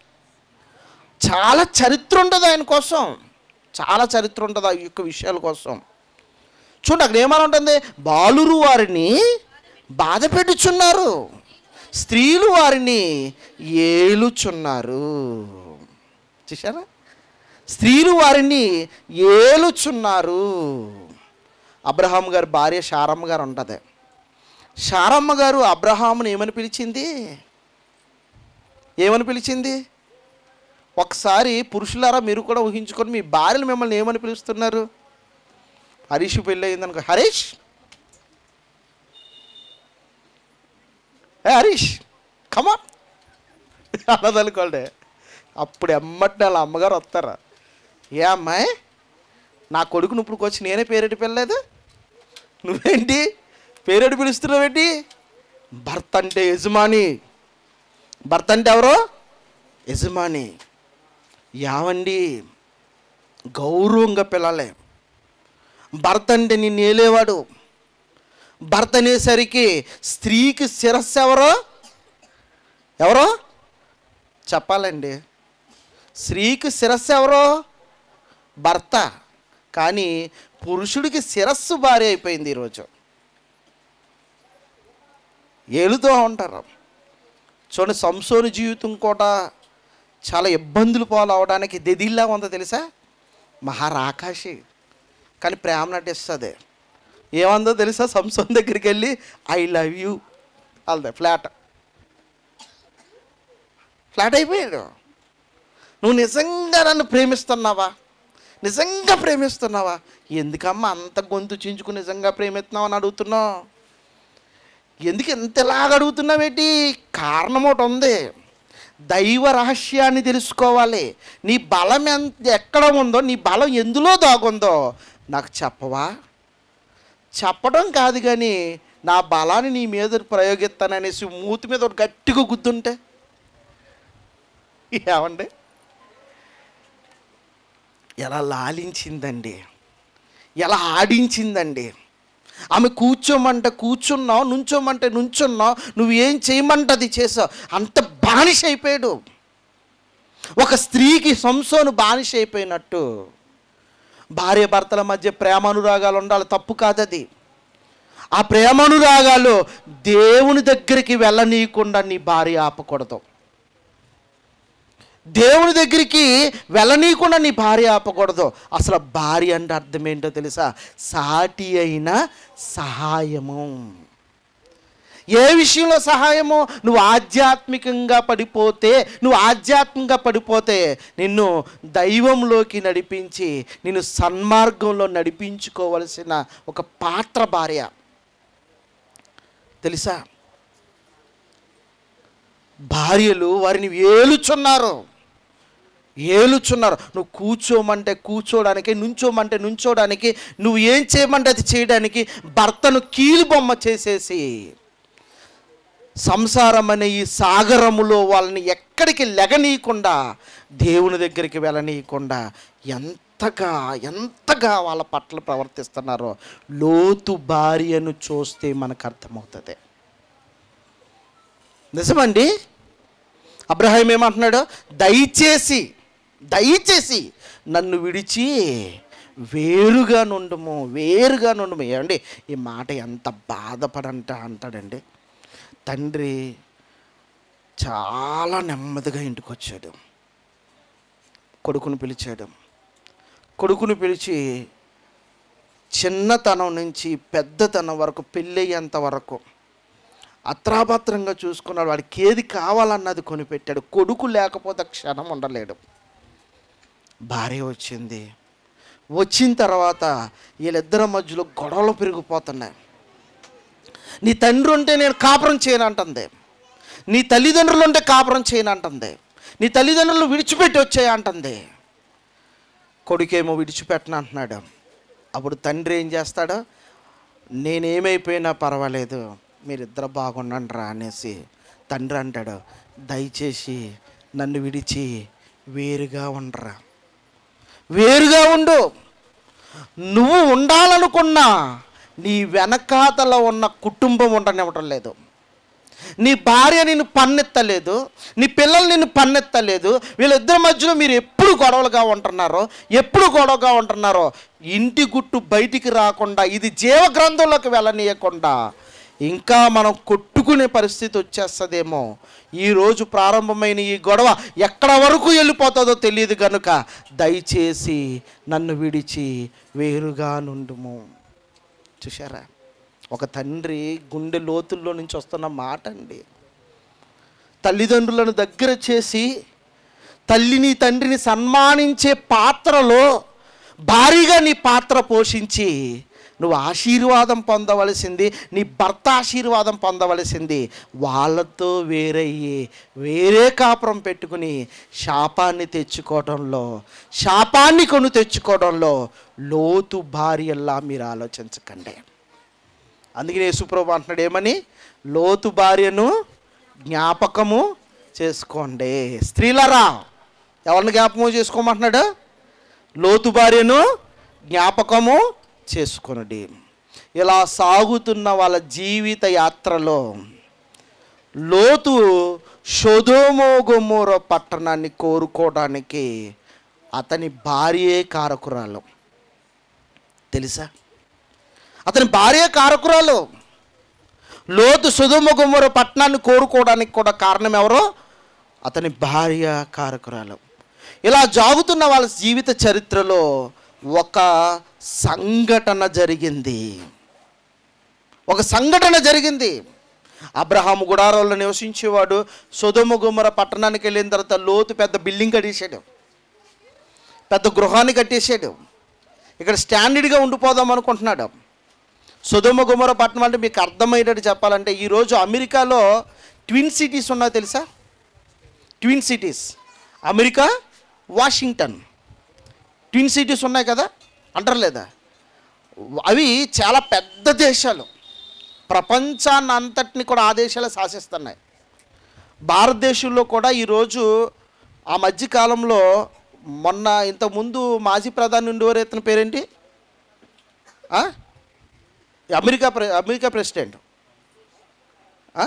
చాలా చరిత్ర ఉంటుంది ఆయన కోసం చాలా చరిత్ర ఉంటుంది ఆ యొక్క విషయాల కోసం చూడండి అక్కడ ఏమని ఉంటుంది బాలురు వారిని బాధ పెట్టుచున్నారు స్త్రీలు వారిని ఏలుచున్నారు చూసారా స్త్రీలు వారిని ఏలుచున్నారు అబ్రహాం గారి భార్య శారమ్మ గారు ఉంటుంది శారమ్మ గారు అబ్రహాముని ఏమని పిలిచింది ఏమని పిలిచింది ఒకసారి పురుషులారా మీరు కూడా ఊహించుకొని మీ భార్యలు మిమ్మల్ని ఏమని పిలుస్తున్నారు హరీష్ పెళ్ళి అయిందనుకో హరీష్ ఏ హరీష్ కమా అన్నదనుకోండి అప్పుడు ఎమ్మటి వాళ్ళ అమ్మగారు వస్తారా ఏ అమ్మాయి నా కొడుకును ఇప్పుడు వచ్చి నేనే పేరెట్టి పిల్లలేదు నువ్వేంటి పేరెట్టి పిలుస్తున్నావేంటి భర్త అంటే యజమాని భర్త అంటే ఎవరు యజమాని యావండి గౌరవంగా పిల్లలే భర్త అంటే నిన్ను ఏలేవాడు భర్త అనేసరికి స్త్రీకి శిరస్సు ఎవరో ఎవరో చెప్పాలండి స్త్రీకి శిరస్సు ఎవరో భర్త కానీ పురుషుడికి శిరస్సు భార్య అయిపోయింది ఈరోజు ఏలుతూ ఉంటారు చూడండి సంసోని జీవితం కూడా చాలా ఇబ్బందులు పాలు అవడానికి దెదిల్లా ఉందో తెలుసా మహారాకాశి కానీ ప్రేమ నటిస్తుంది ఏమందో తెలుసా సంసోన్ దగ్గరికి వెళ్ళి ఐ లవ్ యూ అల్దే ఫ్లాట్ ఫ్లాట్ అయిపోయాడు నువ్వు నిజంగా నన్ను ప్రేమిస్తున్నావా నిజంగా ప్రేమిస్తున్నావా ఎందుకమ్మా అంత గొంతు చించుకుని నిజంగా ప్రేమిస్తున్నావు అని అడుగుతున్నావు ఎందుకు ఎంతలాగా అడుగుతున్నావేటి కారణం ఒకటి ఉంది దైవ రహస్యాన్ని తెలుసుకోవాలి నీ బలం ఎంత ఎక్కడ ఉందో నీ బలం ఎందులో దాగుందో నాకు చెప్పవా చెప్పడం కాదు కానీ నా బలాన్ని నీ మీద ప్రయోగిస్తాననేసి మూతి మీద ఒకటి గట్టిగా గుద్దుంటే ఏమండి ఎలా లాలించిందండి ఎలా ఆడించిందండి ఆమె కూర్చోమంటే కూర్చున్నావు నుంచోమంటే నుంచున్నావు నువ్వు ఏం చేయమంటే అది చేసావు అంత బానిస అయిపోయాడు ఒక స్త్రీకి సంసోను బానిస అయిపోయినట్టు భార్య భర్తల మధ్య ప్రేమానురాగాలు ఉండాలి తప్పు కాదది ఆ ప్రేమానురాగాలు దేవుని దగ్గరికి వెళ్ళనీయకుండా నీ భార్య ఆపకూడదు దేవుని దగ్గరికి వెళ్ళనీయకుండా నీ భార్య ఆపకూడదు అసలు భార్య అంటే అర్థం ఏంటో తెలుసా సాటి అయిన సహాయము ఏ విషయంలో సహాయము నువ్వు ఆధ్యాత్మికంగా పడిపోతే నువ్వు ఆధ్యాత్మికంగా పడిపోతే నిన్ను దైవంలోకి నడిపించి నిన్ను సన్మార్గంలో నడిపించుకోవలసిన ఒక పాత్ర భార్య తెలుసా భార్యలు వారిని ఏలుచున్నారు ఏలుచున్నారు నువ్వు కూర్చోమంటే కూర్చోడానికి నుంచోమంటే నుంచోడానికి నువ్వు ఏం చేయమంటే అది చేయడానికి భర్తను కీలు బొమ్మ చేసేసి సంసారం అనే ఈ సాగరములో వాళ్ళని ఎక్కడికి లెగనీయకుండా దేవుని దగ్గరికి వెళ్ళనీయకుండా ఎంతగా ఎంతగా వాళ్ళ పట్ల ప్రవర్తిస్తున్నారో లోతు భార్యను చూస్తే మనకు అర్థమవుతుంది నిజమండి అబ్రహాం ఏమంటున్నాడు దయచేసి దయచేసి నన్ను విడిచి వేరుగా నుండుము వేరుగా నుండుము ఏమండి ఈ మాట ఎంత బాధపడంట అంటాడండి తండ్రి చాలా నెమ్మదిగా ఇంటికి వచ్చాడు కొడుకును పిలిచాడు కొడుకును పిలిచి చిన్నతనం నుంచి పెద్దతనం వరకు పెళ్ళయ్యేంత వరకు అత్రాపత్రంగా చూసుకున్నాడు వాడికి ఏది కావాలన్నది కొనిపెట్టాడు కొడుకు లేకపోతే క్షణం ఉండలేడు భార్య వచ్చింది వచ్చిన తర్వాత వీళ్ళిద్దరి మధ్యలో గొడవలు పెరిగిపోతున్నాయి నీ తండ్రి ఉంటే నేను కాపురం చేయను అంటుంది నీ తల్లిదండ్రులు ఉంటే కాపురం చేయను అంటుంది నీ తల్లిదండ్రులు విడిచిపెట్టి వచ్చాయి అంటుంది కొడుకేమో విడిచిపెట్టను అంటున్నాడు అప్పుడు తండ్రి ఏం చేస్తాడు నేనేమైపోయినా పర్వాలేదు మీరిద్దరు బాగుండండి రా అనేసి తండ్రి అంటాడు దయచేసి నన్ను విడిచి వేరుగా ఉండరా వేరుగా ఉండు నువ్వు ఉండాలనుకున్నా నీ వెనకాతల ఉన్న కుటుంబం ఉండనివ్వటం లేదు నీ భార్య నిన్ను పన్నెత్తలేదు నీ పిల్లలు నిన్ను పన్నెత్తలేదు వీళ్ళిద్దరి మధ్యలో మీరు ఎప్పుడు గొడవలుగా ఉంటున్నారో ఎప్పుడు గొడవగా ఉంటున్నారో ఇంటి గుట్టు బయటికి రాకుండా ఇది జీవ గ్రంథంలోకి వెళ్ళనీయకుండా ఇంకా మనం కొట్టుకునే పరిస్థితి వచ్చేస్తుందేమో ఈరోజు ప్రారంభమైన ఈ గొడవ ఎక్కడ వరకు వెళ్ళిపోతుందో తెలియదు కనుక దయచేసి నన్ను విడిచి వేరుగా నుండుము చూశారా ఒక తండ్రి గుండె లోతుల్లో నుంచి వస్తున్న మాట అండి తల్లిదండ్రులను దగ్గర చేసి తల్లిని తండ్రిని సన్మానించే పాత్రలో భారీగా నీ పాత్ర పోషించి నువ్వు ఆశీర్వాదం పొందవలసింది నీ భర్త ఆశీర్వాదం పొందవలసింది వాళ్ళతో వేరయ్యి వేరే కాపురం పెట్టుకుని శాపాన్ని తెచ్చుకోవడంలో శాపాన్ని కొను తెచ్చుకోవడంలో లోతు భార్యల్లా మీరు ఆలోచించకండి అందుకని యేసుప్రభు అంటున్నాడు ఏమని లోతు భార్యను జ్ఞాపకము చేసుకోండి స్త్రీలరా ఎవరిని జ్ఞాపకము చేసుకోమంటున్నాడు లోతు భార్యను జ్ఞాపకము చేసుకొనడి ఇలా సాగుతున్న వాళ్ళ జీవిత యాత్రలో లోతు షొదోమోగొమోర పట్టణాన్ని కోరుకోవడానికి అతని భార్యే కారకురాలు తెలుసా అతని భార్య కారకురాలు లోతు సుధుమగుమ్మర పట్టణాన్ని కోరుకోవడానికి కూడా కారణం ఎవరో అతని భార్య కారకురాలు ఇలా జాగుతున్న వాళ్ళ జీవిత చరిత్రలో ఒక సంఘటన జరిగింది ఒక సంఘటన జరిగింది అబ్రహాము గుడారంలో నివసించేవాడు సుధుమ గుమ్మర పట్టణానికి వెళ్ళిన తర్వాత లోతు పెద్ద బిల్డింగ్ కట్టేశాడు పెద్ద గృహాన్ని కట్టేశాడు ఇక్కడ స్టాండర్డ్గా ఉండిపోదాం అనుకుంటున్నాడు సుధుమ గుమర పట్టణం అంటే మీకు అర్థమయ్యేటట్టు చెప్పాలంటే ఈరోజు అమెరికాలో ట్విన్ సిటీస్ ఉన్నాయో తెలుసా twin cities America Washington twin cities ఉన్నాయి కదా అంటారు లేదా అవి చాలా పెద్ద దేశాలు ప్రపంచాన్ని అంతటిని కూడా ఆ దేశాలే శాసిస్తున్నాయి భారతదేశంలో కూడా ఈరోజు ఆ మధ్య కాలంలో మొన్న ఇంతకుముందు మాజీ ప్రధాని ఉండేవారు ఇతని పేరేంటి ఆ? అమెరికా ప్రె అమెరికా ప్రెసిడెంట్ ఆ?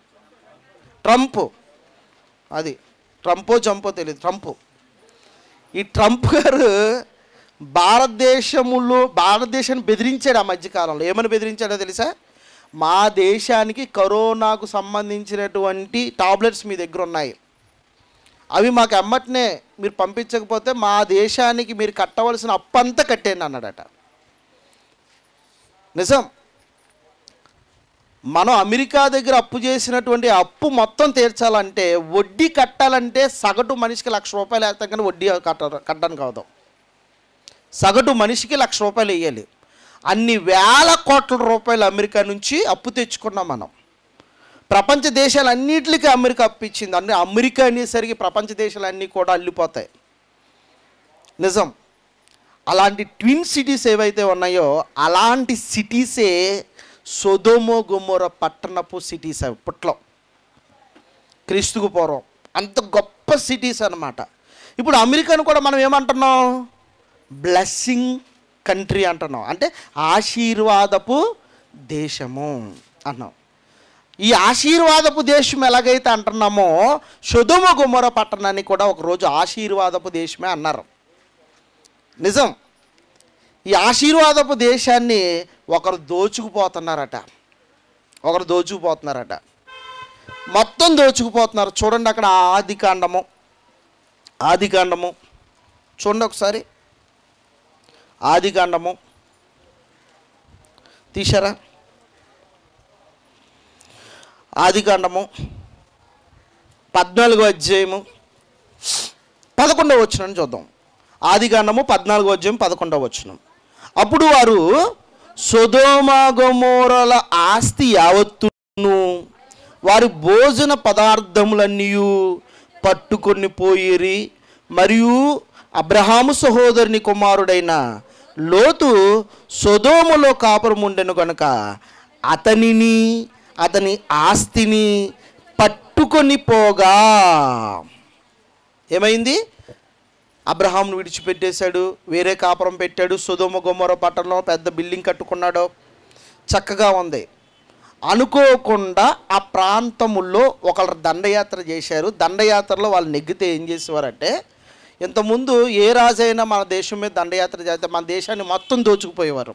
ట్రంప్ అది ట్రంపో జంపో తెలియదు ట్రంప్ ఈ ట్రంప్ గారు భారతదేశములో భారతదేశాన్ని బెదిరించాడు ఆ మధ్యకాలంలో ఏమని బెదిరించాడో తెలుసా మా దేశానికి కరోనాకు సంబంధించినటువంటి టాబ్లెట్స్ మీ దగ్గర ఉన్నాయి అవి మాకు అమ్మటనే మీరు పంపించకపోతే మా దేశానికి మీరు కట్టవలసిన అప్పంతా కట్టేయండి అన్నాడట నిజం మనం అమెరికా దగ్గర అప్పు చేసినటువంటి అప్పు మొత్తం తీర్చాలంటే వడ్డీ కట్టాలంటే సగటు మనిషికి లక్ష రూపాయలు వేస్తాం కానీ వడ్డీ కట్ట కట్టడానికి కాదు సగటు మనిషికి లక్ష రూపాయలు వేయాలి అన్ని వేల కోట్ల రూపాయలు అమెరికా నుంచి అప్పు తెచ్చుకున్నాం మనం ప్రపంచ దేశాలన్నిటికీ అమెరికా అప్పు ఇచ్చింది అంటే అమెరికా అనేసరికి ప్రపంచ దేశాలన్నీ కూడా అల్లిపోతాయి నిజం అలాంటి ట్విన్ సిటీస్ ఏవైతే ఉన్నాయో అలాంటి సిటీసే సొదోమో గుమ్మోర పట్టణపు సిటీస్ అవి పుట్లో క్రీస్తుకు పూర్వం అంత గొప్ప సిటీస్ అన్నమాట ఇప్పుడు అమెరికాను కూడా మనం ఏమంటున్నాం బ్లెస్సింగ్ కంట్రీ అంటున్నాం అంటే ఆశీర్వాదపు దేశము అన్నాం ఈ ఆశీర్వాదపు దేశం ఎలాగైతే అంటున్నామో సుధుమ గుమ్మర పట్టణాన్ని కూడా ఒకరోజు ఆశీర్వాదపు దేశమే అన్నారు నిజం ఈ ఆశీర్వాదపు దేశాన్ని ఒకరు దోచుకుపోతున్నారట ఒకరు దోచుకుపోతున్నారట మొత్తం దోచుకుపోతున్నారు చూడండి అక్కడ ఆది కాండము ఆది కాండము చూడండి ఒకసారి ఆది కాండము తీశారా ఆది కాండము పద్నాలుగో అధ్యాయము పదకొండవ వచ్చిన చూద్దాం ఆది కాండము పద్నాలుగో అధ్యాయం పదకొండవ వచ్చిన అప్పుడు వారు సొదోమాగమోరల ఆస్తి యావత్తును వారి భోజన పదార్థములన్నీ పట్టుకొని పోయిరి మరియు అబ్రహాము సహోదరుని కుమారుడైన లోతు సొదోములో కాపురం ఉండెను కనుక అతనిని అతని ఆస్తిని పట్టుకొని పోగా ఏమైంది అబ్రహాంను విడిచిపెట్టేశాడు వేరే కాపురం పెట్టాడు సుధుమ గుమ్మర పట్టణంలో పెద్ద బిల్డింగ్ కట్టుకున్నాడు చక్కగా ఉంది అనుకోకుండా ఆ ప్రాంతముల్లో ఒకళ్ళు దండయాత్ర చేశారు దండయాత్రలో వాళ్ళు నెగ్గితే ఏం చేసేవారంటే ఇంతకుముందు ఏ రాజైనా మన దేశం మీద దండయాత్ర చేస్తే మన దేశాన్ని మొత్తం దోచుకుపోయేవారు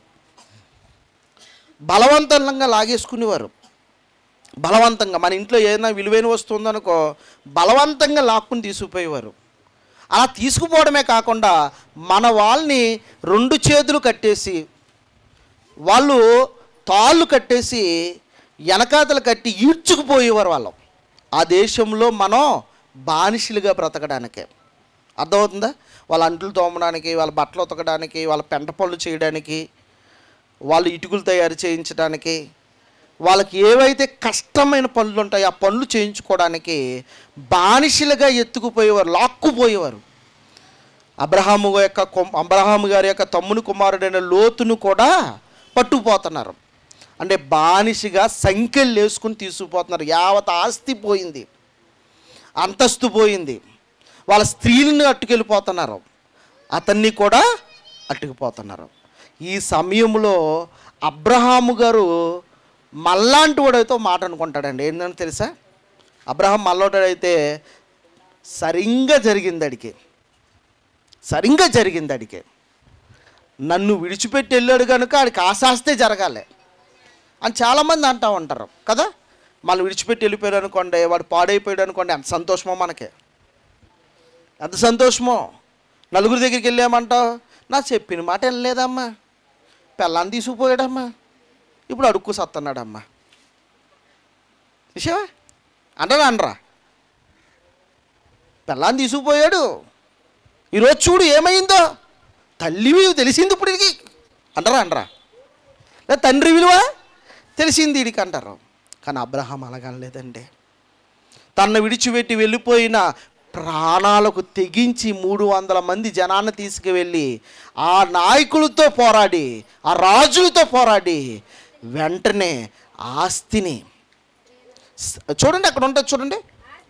బలవంతంగా లాగేసుకునేవారు బలవంతంగా మన ఇంట్లో ఏదైనా విలువైన వస్తువు ఉందనుకో బలవంతంగా లాక్కుని తీసుకుపోయేవారు అలా తీసుకుపోవడమే కాకుండా మన వాళ్ళని రెండు చేతులు కట్టేసి వాళ్ళు తాళ్ళు కట్టేసి వెనకాతలు కట్టి ఈడ్చుకుపోయేవారు వాళ్ళం ఆ దేశంలో మనం బానిసలుగా బ్రతకడానికే అర్థమవుతుందా వాళ్ళ అంట్లు తోమడానికి వాళ్ళ బట్టలు ఉతకడానికి వాళ్ళ పెంట పనులు చేయడానికి వాళ్ళు ఇటుకలు తయారు చేయించడానికి వాళ్ళకి ఏవైతే కష్టమైన పనులు ఉంటాయో ఆ పనులు చేయించుకోవడానికి బానిసలుగా ఎత్తుకుపోయేవారు లాక్కుపోయేవారు అబ్రహాము యొక్క కొం- అబ్రహాము గారి యొక్క తమ్ముని కుమారుడైన లోతును కూడా పట్టుకుపోతున్నారు అంటే బానిసగా సంఖ్యలు వేసుకుని తీసుకుపోతున్నారు యావత్ ఆస్తి పోయింది అంతస్తు పోయింది వాళ్ళ స్త్రీలను అట్టుకెళ్ళిపోతున్నారు అతన్ని కూడా అట్టుకుపోతున్నారు ఈ సమయంలో అబ్రహాము గారు మల్లాంటి వాడైతే ఓ మాట అనుకుంటాడండి ఏంటంటే తెలుసా అబ్రహాం మల్లోటాడైతే సరిగ్గా జరిగింది అడికి సరిగ్గా జరిగింది అడికి నన్ను విడిచిపెట్టి వెళ్ళాడు కనుక ఆడికి ఆశాస్తే జరగాలి అని చాలామంది అంటూ ఉంటారు కదా మనం విడిచిపెట్టి వెళ్ళిపోయాడు అనుకోండి వాడు పాడైపోయాడు అనుకోండి ఎంత సంతోషమో మనకి ఎంత సంతోషమో నలుగురి దగ్గరికి వెళ్ళామంటావు నా చెప్పిన మాట వెళ్ళలేదమ్మా పెళ్ళాన్ని తీసుకుపోయాడమ్మా ఇప్పుడు అడుక్కు సత్తన్నాడమ్మా చూసావా అంటారా అనరా పెళ్ళాన్ని తీసుకుపోయాడు ఈరోజు చూడు ఏమైందో తల్లి విలువ తెలిసింది ఇప్పుడు ఇది అంటారా అనరా లేదా తండ్రి విలువ తెలిసింది వీడికి అంటారు కానీ అబ్రహాం అలాగనలేదండి తన్ను విడిచిపెట్టి వెళ్ళిపోయిన ప్రాణాలకు తెగించి మూడు వందల మంది జనాన్ని తీసుకువెళ్ళి ఆ నాయకులతో పోరాడి ఆ రాజులతో పోరాడి వెంటనే ఆస్తిని స- చూడండి అక్కడ ఉంటుంది చూడండి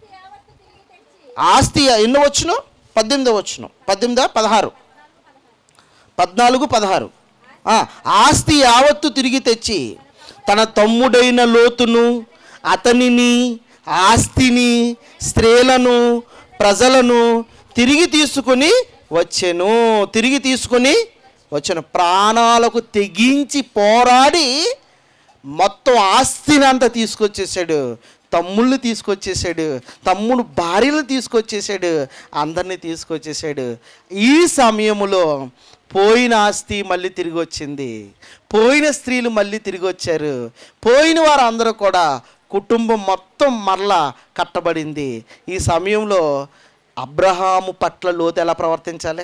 ఆస్తి ఎన్నో వచ్చును పద్దెనిమిదో వచ్చును పద్దెనిమిదా పదహారు పద్నాలుగు పదహారు ఆ, ఆస్తి యావత్తు తిరిగి తెచ్చి తన తమ్ముడైన లోతును అతనిని ఆస్తిని స్త్రీలను ప్రజలను తిరిగి తీసుకొని వచ్చెను తిరిగి తీసుకొని వచ్చాను ప్రాణాలకు తెగించి పోరాడి మొత్తం ఆస్తిని అంతా తీసుకొచ్చేసాడు తమ్ముళ్ళు తీసుకొచ్చేసాడు తమ్ముడు భార్యలు తీసుకొచ్చేసాడు అందరినీ తీసుకొచ్చేసాడు ఈ సమయంలో పోయిన ఆస్తి మళ్ళీ తిరిగి వచ్చింది పోయిన స్త్రీలు మళ్ళీ తిరిగి వచ్చారు పోయిన వారు అందరూ కూడా కుటుంబం మొత్తం మరలా కట్టబడింది ఈ సమయంలో అబ్రహాము పట్ల లోతు ఎలా ప్రవర్తించాలి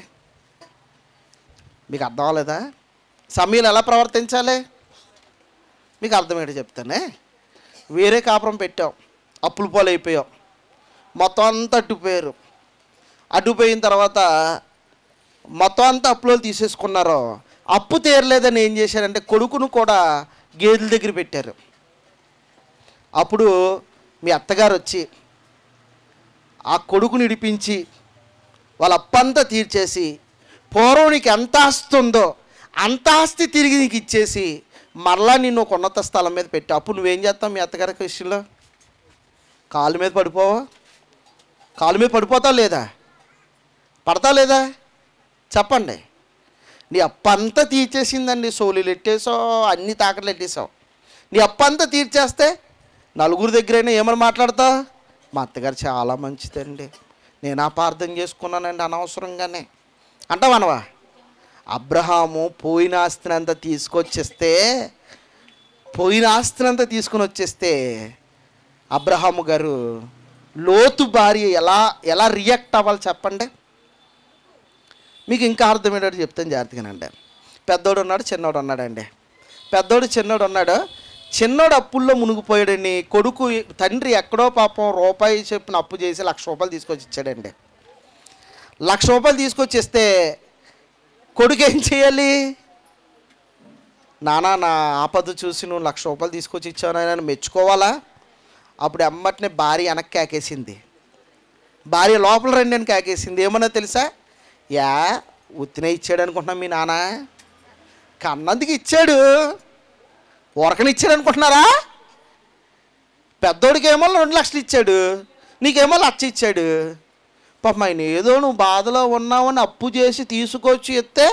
మీకు అర్థం అవ్వలేదా సమయంలో ఎలా ప్రవర్తించాలి మీకు అర్థమేంటి చెప్తానే వేరే కాపురం పెట్టాం అప్పులు పాలు అయిపోయాం మొత్తం అంతా అడ్డుపోయారు అడ్డుపోయిన తర్వాత మొత్తం అంతా అప్పులో తీసేసుకున్నారు అప్పు తీరలేదని ఏం చేశారంటే కొడుకును కూడా గేదెల దగ్గర పెట్టారు అప్పుడు మీ అత్తగారు వచ్చి ఆ కొడుకుని ఇడిపించి వాళ్ళ అప్పంతా తీర్చేసి పూర్వం నీకు ఎంత ఆస్తి ఉందో అంత ఆస్తి తిరిగి నీకు ఇచ్చేసి మరలా నిన్ను ఒక ఉన్నత స్థలం మీద పెట్టి అప్పుడు నువ్వేం చేస్తావు మీ అత్తగారి విషయంలో కాలు మీద పడిపోవా కాలు మీద పడిపోతావు లేదా పడతావు లేదా చెప్పండి నీ అప్పంతా తీర్చేసిందండి సోలీలు ఎట్టేసావు అన్ని తాకట్లు ఎట్టేసావు నీ అప్పంతా తీర్చేస్తే నలుగురు దగ్గరైనా ఏమని మాట్లాడతావు మా అత్తగారు చాలా మంచిదండి నేను అపార్థం చేసుకున్నానండి అనవసరంగానే అంటావనవా అబ్రహాము పోయిన ఆస్తిని అంతా తీసుకొచ్చేస్తే పోయిన ఆస్తిని అంతా తీసుకుని వచ్చేస్తే అబ్రహాము గారు లోతు భార్య ఎలా ఎలా రియాక్ట్ అవ్వాలి చెప్పండి మీకు ఇంకా అర్థమయ్యేటట్టు చెప్తాను జాగ్రత్తగానండి పెద్దోడు ఉన్నాడు చిన్నోడు ఉన్నాడండి పెద్దోడు చిన్నోడు ఉన్నాడు చిన్నోడు అప్పుల్లో మునిగిపోయాడండి కొడుకు తండ్రి ఎక్కడో పాపం రూపాయి చెప్పిన అప్పు చేసి లక్ష రూపాయలు తీసుకొచ్చి ఇచ్చాడండి లక్ష రూపాయలు తీసుకొచ్చి ఇస్తే కొడుకు ఏం చేయాలి నానా నా ఆపద చూసి నువ్వు లక్ష రూపాయలు తీసుకొచ్చి ఇచ్చావు నాయన మెచ్చుకోవాలా అప్పుడు అమ్మటిని భార్య వెనక్కి కాకేసింది భార్య లోపల రండి అని కాకేసింది ఏమన్నా తెలుసా యా ఉత్తినే ఇచ్చాడు అనుకుంటున్నాం మీ నాన్న కన్నందుకు ఇచ్చాడు ఉరకని ఇచ్చాడు అనుకుంటున్నారా పెద్దోడికేమో రెండు లక్షలు ఇచ్చాడు నీకేమో లక్ష ఇచ్చాడు పాపం ఆయన ఏదో నువ్వు బాధలో ఉన్నావని అప్పు చేసి తీసుకొచ్చి ఇస్తే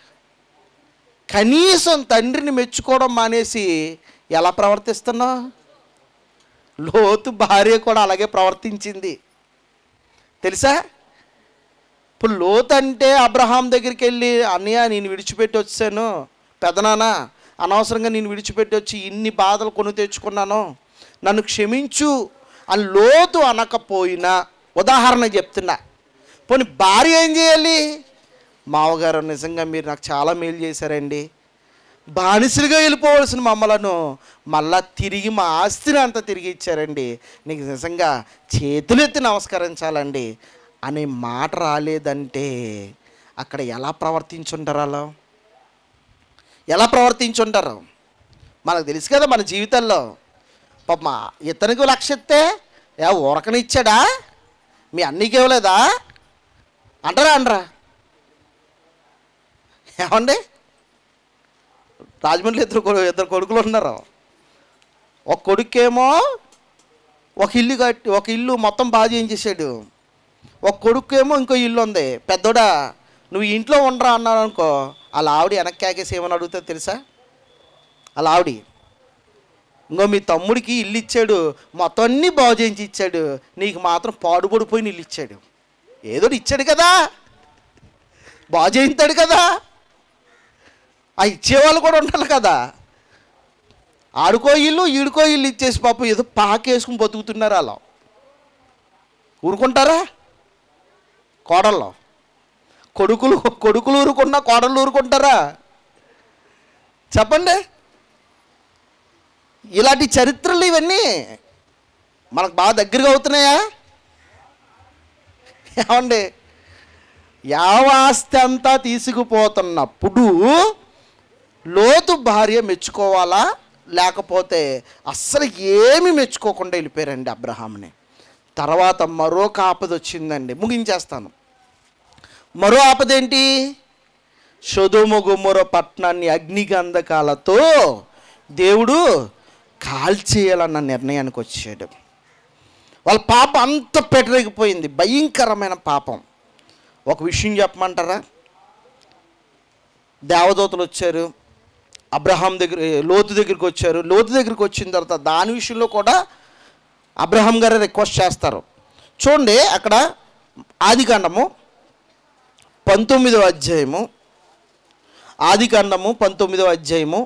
కనీసం తండ్రిని మెచ్చుకోవడం మానేసి ఎలా ప్రవర్తిస్తున్నావు లోతు భార్య కూడా అలాగే ప్రవర్తించింది తెలుసా ఇప్పుడు లోతు అంటే అబ్రహాం దగ్గరికి వెళ్ళి అన్నయ్య నేను విడిచిపెట్టి వచ్చాను పెదనాన్న అనవసరంగా నేను విడిచిపెట్టి వచ్చి ఇన్ని బాధలు కొని తెచ్చుకున్నాను నన్ను క్షమించు అని లోతు అనకపోయినా ఉదాహరణ చెప్తున్నా పోనీ భార్య ఏం చేయాలి మావగారు నిజంగా మీరు నాకు చాలా మేలు చేశారండి బానిసలుగా వెళ్ళిపోవలసిన మమ్మలను మళ్ళా తిరిగి మా ఆస్తిని అంతా తిరిగి ఇచ్చారండి నీకు నిజంగా చేతులెత్తి నమస్కరించాలండి అనే మాట రాలేదంటే అక్కడ ఎలా ప్రవర్తించుంటారు అలా ఎలా ప్రవర్తించుంటారు మనకు తెలుసు కదా మన జీవితంలో పాప ఇతనికి లక్ష ఇస్తే ఏ ఊరకనిచ్చాడా మీ అన్నీకి ఇవ్వలేదా అంటారా అనరా ఏమండి రాజమండ్రిలో ఇద్దరు కొడు- ఇద్దరు కొడుకులు ఉన్నారు ఒక కొడుకేమో ఒక ఇల్లు కట్టి ఒక ఇల్లు మొత్తం బాగా చేయించేసాడు ఒక కొడుకేమో ఇంకో ఇల్లు ఉంది పెద్దోడా నువ్వు ఇంట్లో ఉండరా అన్నాడు అనుకో అలా ఆవిడ వెనక్కి కేకేసి ఏమని అడుగుతుంది తెలుసా అలా ఆవిడ ఇంకో మీ తమ్ముడికి ఇల్లు ఇచ్చాడు మొత్తం అన్నీ బాగు చేయించి ఇచ్చాడు నీకు మాత్రం పాడుపడిపోయిన ఇల్లు ఇచ్చాడు ఏదో ఇచ్చాడు కదా బాగు చేయించాడు కదా ఆ ఇచ్చేవాళ్ళు కూడా ఉండాలి కదా ఆడుకో ఇల్లు ఈడుకో ఇల్లు ఇచ్చేసి పాపం ఏదో పాకేసుకుని బతుకుతున్నారు అలా ఊరుకుంటారా కోడల్లో కొడుకులు కొడుకులు ఊరుకున్నా కోడళ్ళు ఊరుకుంటారా చెప్పండి ఇలాంటి చరిత్రలు ఇవన్నీ మనకు బాగా దగ్గరగా అవుతున్నాయా ఏమండి యావాస్తి అంతా తీసుకుపోతున్నప్పుడు లోతు భార్య మెచ్చుకోవాలా లేకపోతే అస్సలు ఏమి మెచ్చుకోకుండా వెళ్ళిపోయారండి అబ్రహాంని తర్వాత మరొక ఆపద వచ్చిందండి ముగించేస్తాను మరో ఆపద ఏంటి సొదొమ గుమ్మర పట్టణాన్ని అగ్నిగంధకాలతో దేవుడు కాల్చేయాలన్న నిర్ణయానికి వచ్చాడు వాళ్ళ పాపం అంత పెట్టలేకపోయింది భయంకరమైన పాపం ఒక విషయం చెప్పమంటారా దేవదూతలు వచ్చారు అబ్రహాం దగ్గర లోతు దగ్గరికి వచ్చారు లోతు దగ్గరికి వచ్చిన తర్వాత దాని విషయంలో కూడా అబ్రహాం గారు రిక్వెస్ట్ చేస్తారు చూడండి అక్కడ ఆదికాండము పంతొమ్మిదవ అధ్యాయము ఆదికాండము పంతొమ్మిదవ అధ్యాయము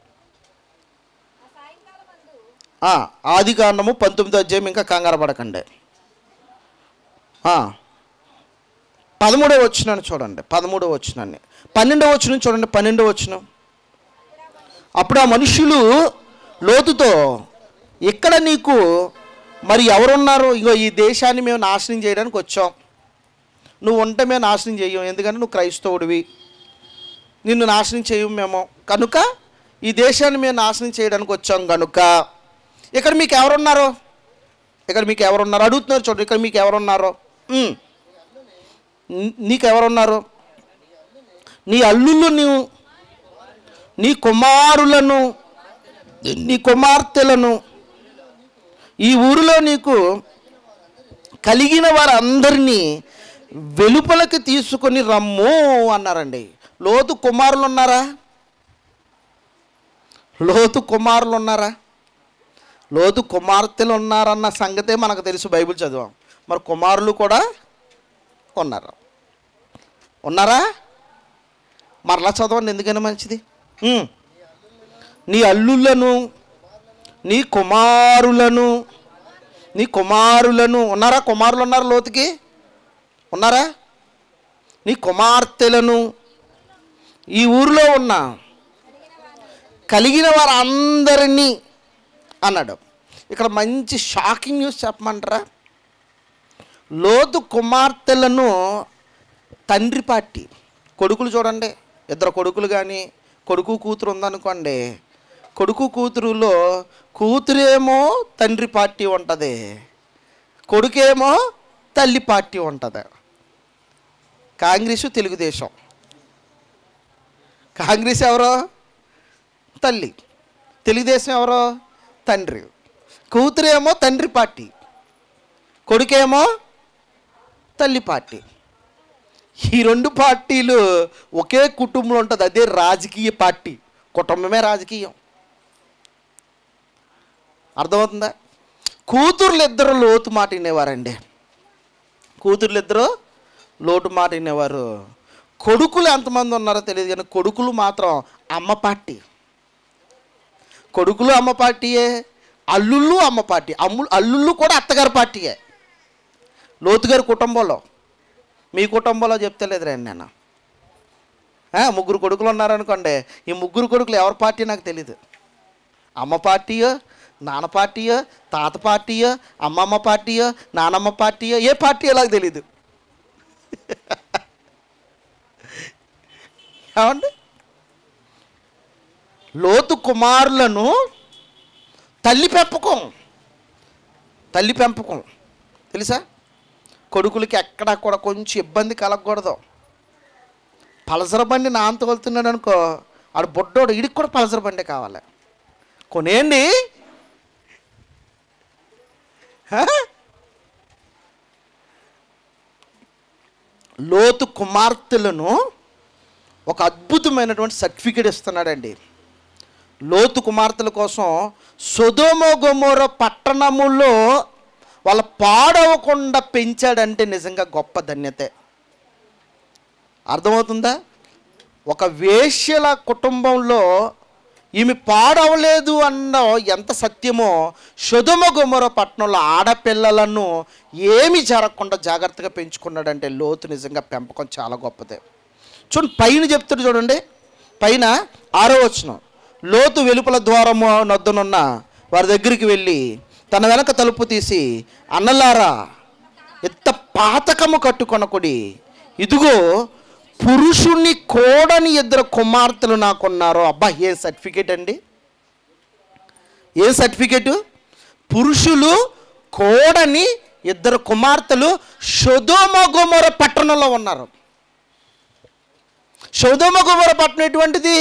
ఆ, ఆదికాండము పంతొమ్మిదో అధ్యాయం ఇంకా కంగారు పడకండి ఆ, పదమూడవ వచ్చినాన్ని చూడండి పదమూడవ వచ్చినాన్ని పన్నెండవ వచ్చిన చూడండి పన్నెండవ వచ్చిన అప్పుడు ఆ మనుషులు లోతుతో ఇక్కడ నీకు మరి ఎవరున్నారు ఇగో ఈ దేశాన్ని మేము నాశనం చేయడానికి వచ్చాం నువ్వు ఉంటే మేము నాశనం చేయం ఎందుకంటే నువ్వు క్రైస్తవుడివి నిన్ను నాశనం చేయం మేము కనుక ఈ దేశాన్ని మేము నాశనం చేయడానికి వచ్చాం కనుక ఇక్కడ మీకు ఎవరున్నారు ఇక్కడ మీకు ఎవరున్నారు అడుగుతున్నారు చూడండి ఇక్కడ మీకు ఎవరున్నారు ఉమ్. నీ- నీకు ఎవరున్నారు నీ అల్లుళ్ళు నీవు నీ కుమారులను నీ కుమార్తెలను ఈ ఊరిలో నీకు కలిగిన వారందరినీ వెలుపలకి తీసుకొని రమ్ము అన్నారండి లోతు కుమారులు ఉన్నారా లోతు కుమారులు ఉన్నారా లోతు కుమార్తెలు ఉన్నారన్న సంగతే మనకు తెలుసు బైబిల్ చదివాం మరి కుమారులు కూడా ఉన్నారు ఉన్నారా మరలా చదవండి ఎందుకైనా మంచిది ఉమ్. నీ అల్లులను నీ కుమారులను నీ కుమారులను ఉన్నారా కుమారులు ఉన్నారు లోతుకి ఉన్నారా నీ కుమార్తెలను ఈ ఊరిలో ఉన్న కలిగిన వారందరినీ అన్నాడు ఇక్కడ మంచి షాకింగ్ న్యూస్ చెప్పమంటారా లోతు కుమార్తెలను తండ్రి పార్టీ కొడుకులు చూడండి ఇద్దరు కొడుకులు కానీ కొడుకు కూతురు ఉందనుకోండి కొడుకు కూతురులో కూతురేమో తండ్రి పార్టీ ఉంటుంది కొడుకేమో తల్లి పార్టీ ఉంటుంది కాంగ్రెస్ తెలుగుదేశం కాంగ్రెస్ ఎవరో తల్లి తెలుగుదేశం ఎవరో తండ్రి కూతురేమో తండ్రి పార్టీ కొడుకేమో తల్లి పార్టీ ఈ రెండు పార్టీలు ఒకే కుటుంబంలో ఉంటుంది అదే రాజకీయ పార్టీ కుటుంబమే రాజకీయం అర్థమవుతుందా కూతుర్లు ఇద్దరు లోతు మాట వినేవారండి కూతుర్లు ఇద్దరు లోటు మాట వినేవారు కొడుకులు ఎంతమంది ఉన్నారో తెలియదు కానీ కొడుకులు మాత్రం అమ్మ పార్టీ కొడుకులు అమ్మ పార్టీయే అల్లుళ్ళు అమ్మ పార్టీ అమ్ము అల్లుళ్ళు కూడా అత్తగారి పార్టీయే లోతుగారి కుటుంబంలో మీ కుటుంబంలో చెప్తలేదు రండి నేను ఆ, ముగ్గురు కొడుకులు ఉన్నారనుకోండి ఈ ముగ్గురు కొడుకులు ఎవరి పార్టీ నాకు తెలీదు అమ్మ పార్టీయో నాన్న పార్టీయో తాత పార్టీయో అమ్మమ్మ పార్టీయో నానమ్మ పార్టీయో ఏ పార్టీ నాకు తెలీదు ఏమండి లోతు కుమారులను తల్లి పెంపకం తల్లి పెంపకం తెలుసా కొడుకులకి ఎక్కడా కూడా కొంచెం ఇబ్బంది కలగకూడదు పలసర బండి నాంత వెళ్తున్నాడు అనుకో ఆడు బొడ్డోడు ఇడికి కూడా పలసర బండి కావాలి కొనేయండి హ? లోతు కుమార్తెలను ఒక అద్భుతమైనటువంటి సర్టిఫికేట్ ఇస్తున్నాడండి లోతు కుమార్తెల కోసం సొదోమో గొమోర పట్టణములో వాళ్ళ పాడవకుండా పెంచాడంటే నిజంగా గొప్ప ధన్యతే అర్థమవుతుందా ఒక వేశ్యల కుటుంబంలో ఈమె పాడవలేదు అన్న ఎంత సత్యమో సుధమ గుమర పట్టణంలో ఆడపిల్లలను ఏమి జరగకుండా జాగ్రత్తగా పెంచుకున్నాడంటే లోతు నిజంగా పెంపకం చాలా గొప్పదే చూడండి పైన చెప్తాడు చూడండి పైన ఆరో వచనం లోతు వెలుపల ద్వారము నొద్దనున్న వారి దగ్గరికి వెళ్ళి తన వెనక తలుపు తీసి అన్నలారా ఎత్త పాతకము కట్టుకొనకుడి ఇదిగో పురుషుణ్ణి కోడని ఇద్దరు కుమార్తెలు నాకున్నారు అబ్బా ఏ సర్టిఫికేట్ అండి ఏ సర్టిఫికేటు పురుషులు కోడని ఇద్దరు కుమార్తెలు షొదోమ గోమోర పట్టణంలో ఉన్నారు షొదోమ గోమోర పట్టణం ఎటువంటిది